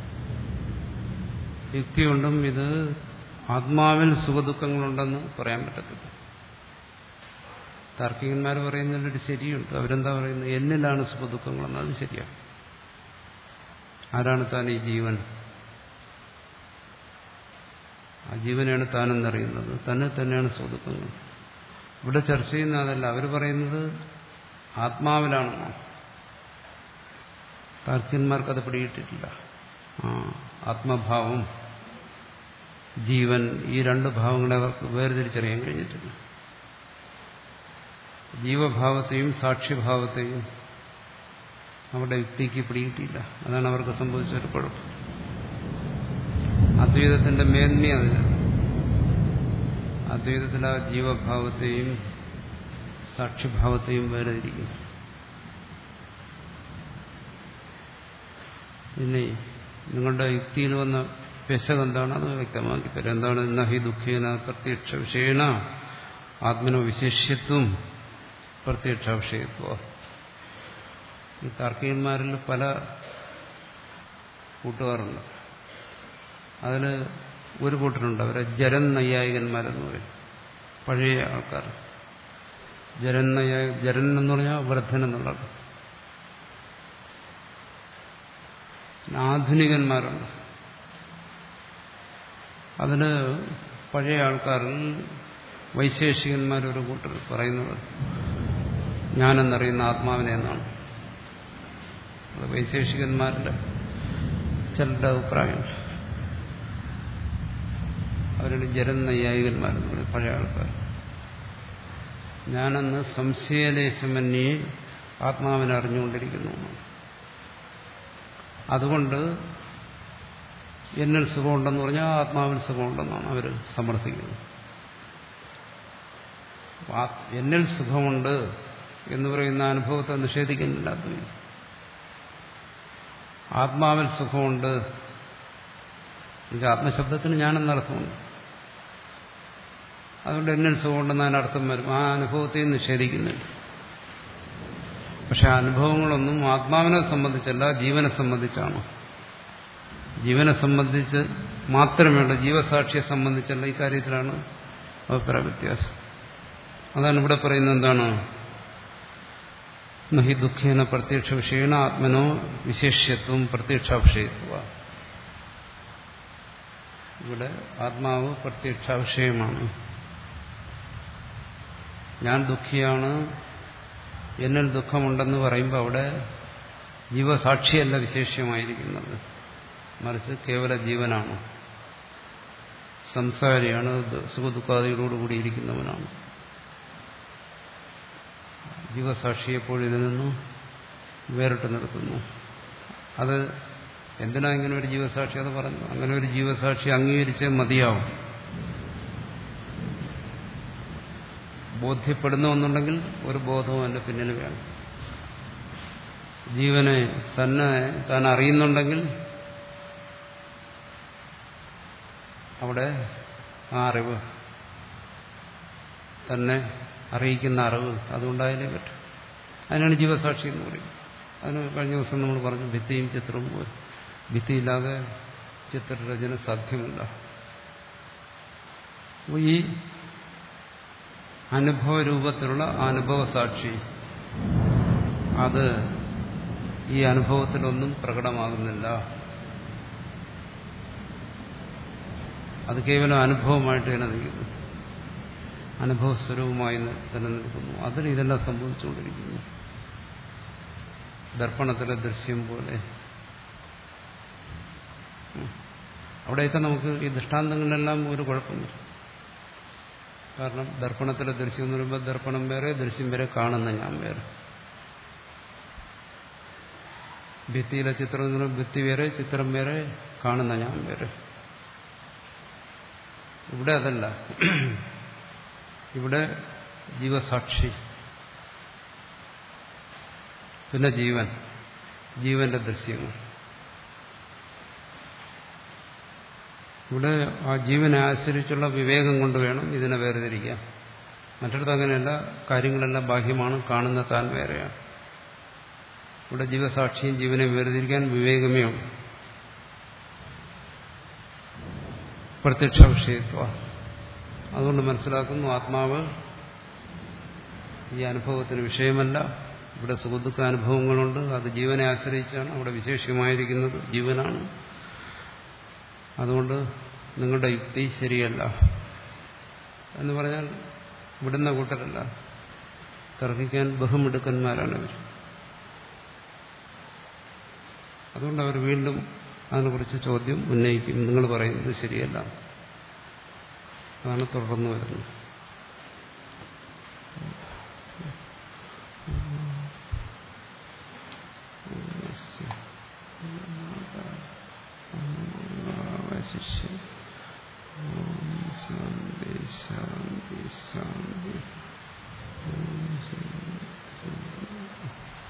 യുക്തി കൊണ്ടും ഇത് ആത്മാവിൽ സുഖദുഃഖങ്ങളുണ്ടെന്ന് പറയാൻ പറ്റത്തില്ല താർക്കികന്മാർ പറയുന്നതിലൊരു ശരിയുണ്ട് അവരെന്താ പറയുന്നത് എന്നിലാണ് സുഖദുഃഖങ്ങളെന്ന് അത് ശരിയാണ് ആരാണ് താൻ ഈ ജീവൻ ആ ജീവനാണ് താനെന്നറിയുന്നത് തന്നെ തന്നെയാണ് സുഖദുഃഖങ്ങൾ ഇവിടെ ചർച്ച ചെയ്യുന്ന അതല്ല അവർ പറയുന്നത് ആത്മാവിലാണെന്നാണ് താർക്കികന്മാർക്കത് പിടിയിട്ടിട്ടില്ല ആ ആത്മഭാവം ജീവൻ ഈ രണ്ട് ഭാവങ്ങളെ അവർക്ക് വേർതിരിച്ചറിയാൻ കഴിഞ്ഞിട്ടില്ല ജീവഭാവത്തെയും സാക്ഷ്യഭാവത്തെയും അവരുടെ യുക്തിക്ക് പിടികിട്ടിയില്ല അതാണ് അവർക്ക് സംഭവിച്ചൊരു കുഴപ്പം അദ്വൈതത്തിന്റെ മേന്മ അതിൽ അദ്വൈതത്തിൽ ആ ജീവഭാവത്തെയും സാക്ഷ്യഭാവത്തെയും വേർതിരിക്കുന്നു പിന്നെ നിങ്ങളുടെ യുക്തിയിൽ വന്ന പെശക് എന്താണ് അത് വ്യക്തമാക്കി തരാം എന്താണ് നഹി ദുഃഖേന പ്രത്യക്ഷ വിഷയേണ ആത്മനോ വിശേഷ്യത്വം പ്രത്യക്ഷ വിഷയത്വ ഈ താർക്കികന്മാരിൽ പല കൂട്ടുകാരുണ്ട് അതിൽ ഒരു കൂട്ടരുണ്ട് അവരെ ജരൻ നൈയായികന്മാരെന്ന് പറയും പഴയ ആൾക്കാർ ജരൻ നൈയായ ജരൻ എന്ന് പറഞ്ഞാൽ വൃദ്ധൻ എന്നുള്ള ആധുനികന്മാരുണ്ട് അതിന് പഴയ ആൾക്കാരിൽ വൈശേഷികന്മാരൊരു കൂട്ടർ പറയുന്നത് ഞാനെന്നറിയുന്ന ആത്മാവിനെ എന്നാണ് അത് വൈശേഷികന്മാരുടെ ചിലരുടെ അഭിപ്രായം അവരുടെ ജലം നൈയായികന്മാരെന്ന് പറയും പഴയ ആൾക്കാർ ഞാനെന്ന് സംശയലേശമന്യെ ആത്മാവിനെ അറിഞ്ഞുകൊണ്ടിരിക്കുന്നു അതുകൊണ്ട് എന്നിൽ സുഖമുണ്ടെന്ന് പറഞ്ഞാൽ ആത്മാവിൽ സുഖമുണ്ടെന്നാണ് അവർ സമർത്ഥിക്കുന്നത് എന്നിൽ സുഖമുണ്ട് എന്ന് പറയുന്ന അനുഭവത്തെ നിഷേധിക്കുന്നില്ല അദ്വൈതം ആത്മാവിൽ സുഖമുണ്ട് എനിക്ക് ആത്മശബ്ദത്തിന് ഞാനെന്നർത്ഥമുണ്ട് അതുകൊണ്ട് എന്നിൽ സുഖമുണ്ടെന്ന് അതിനർത്ഥം വരും ആ അനുഭവത്തെയും നിഷേധിക്കുന്നില്ല പക്ഷെ അനുഭവങ്ങളൊന്നും ആത്മാവിനെ സംബന്ധിച്ചല്ല ജീവനെ സംബന്ധിച്ചാണ് ജീവനെ സംബന്ധിച്ച് മാത്രമേ ഉള്ളൂ ജീവസാക്ഷിയെ സംബന്ധിച്ചല്ല ഈ കാര്യത്തിലാണ് അഭിപ്രായ വ്യത്യാസം അതാണ് ഇവിടെ പറയുന്നത് എന്താണ് നഹി ദുഃഖേന പ്രത്യക്ഷ വിഷയേണ ആത്മനോ വിശേഷ്യത്വം പ്രത്യക്ഷാവിഷയത്വ ഇവിടെ ആത്മാവ് പ്രത്യക്ഷാവിഷയമാണ് ഞാൻ ദുഃഖിയാണ് എന്നിൽ ദുഃഖമുണ്ടെന്ന് പറയുമ്പോൾ അവിടെ ജീവസാക്ഷിയല്ല വിശേഷ്യമായിരിക്കുന്നത് മറിച്ച് കേവല ജീവനാണ് സംസാരിയാണ് സുഖദുഃഖാദികളോടുകൂടി ഇരിക്കുന്നവനാണ് ജീവസാക്ഷി എപ്പോഴും ഇതിൽ നിന്നും വേറിട്ട് നിർത്തുന്നു അത് എന്തിനാ ഇങ്ങനെ ഒരു ജീവസാക്ഷി അത് പറഞ്ഞു അങ്ങനെ ഒരു ജീവസാക്ഷി അംഗീകരിച്ചേ മതിയാവും ബോധ്യപ്പെടുന്നുവെന്നുണ്ടെങ്കിൽ ഒരു ബോധവും എൻ്റെ പിന്നിൽ വേണം ജീവനെ തന്നെ താൻ അറിയുന്നുണ്ടെങ്കിൽ അവിടെ ആ അറിവ് തന്നെ അറിയിക്കുന്ന അറിവ് അതുകൊണ്ടായാലേ പറ്റും അതിനാണ് ജീവസാക്ഷി എന്ന് പറയുന്നത് അതിന് കഴിഞ്ഞ ദിവസം നമ്മൾ പറഞ്ഞു ഭിത്തിയും ചിത്രവും പോലെ ഭിത്തിയില്ലാതെ ചിത്രരചന സാധ്യമല്ല അപ്പോൾ ഈ അനുഭവ രൂപത്തിലുള്ള അനുഭവ സാക്ഷി അത് ഈ അനുഭവത്തിലൊന്നും പ്രകടമാകുന്നില്ല അത് കേവലം അനുഭവമായിട്ട് തന്നെ നിൽക്കുന്നു അനുഭവസ്വരൂപമായി തന്നെ നിൽക്കുന്നു അതിന് ഇതെല്ലാം സംഭവിച്ചുകൊണ്ടിരിക്കുന്നു ദർപ്പണത്തിലെ ദൃശ്യം പോലെ അവിടെയൊക്കെ നമുക്ക് ഈ ദൃഷ്ടാന്തങ്ങളിലെല്ലാം ഒരു കുഴപ്പമില്ല കാരണം ദർപ്പണത്തിലെ ദൃശ്യം എന്ന് പറയുമ്പോൾ ദർപ്പണം വേറെ ദൃശ്യം വേറെ കാണുന്ന ഞാൻ വേറെ ഭിത്തിയിലെ ചിത്രം എന്ന് പറയുമ്പോൾ ഭിത്തി വേറെ ചിത്രം വേറെ കാണുന്ന ഞാൻ വേറെ ഇവിടെ അതല്ല ഇവിടെ ജീവസാക്ഷി പിന്നെ ജീവൻ ജീവന്റെ ദൃശ്യങ്ങൾ ഇവിടെ ആ ജീവനെ ആശ്രയിച്ചുള്ള വിവേകം കൊണ്ട് വേണം ഇതിനെ വേർതിരിക്കാൻ മറ്റിടത്ത് അങ്ങനെയല്ല കാര്യങ്ങളെല്ലാം ബാഹ്യമാണ് കാണുന്ന താൻ വേറെയാണ് ഇവിടെ ജീവസാക്ഷിയും ജീവനെ വേർതിരിക്കാൻ വിവേകമേ ഉള്ളൂ പ്രത്യക്ഷ വിഷയത്വ അതുകൊണ്ട് മനസ്സിലാക്കുന്നു ആത്മാവ് ഈ അനുഭവത്തിന് വിഷയമല്ല ഇവിടെ സുഖദുഃഖ അനുഭവങ്ങളുണ്ട് അത് ജീവനെ ആശ്രയിച്ചാണ് അവിടെ വിശേഷ്യമായിരിക്കുന്നത് ജീവനാണ് അതുകൊണ്ട് നിങ്ങളുടെ യുക്തി ശരിയല്ല എന്ന് പറഞ്ഞാൽ വിടുന്ന കൂട്ടരല്ല തർക്കിക്കാൻ ബഹുമിടുക്കന്മാരാണ് ഇവർ അതുകൊണ്ട് അവർ വീണ്ടും അതിനെക്കുറിച്ച് ചോദ്യം ഉന്നയിക്കും നിങ്ങൾ പറയുന്നത് ശരിയല്ല അതാണ് തുടർന്ന് വരുന്നത് ശിഷ്യ ശാന്തി ശാന്തി ശാന്തി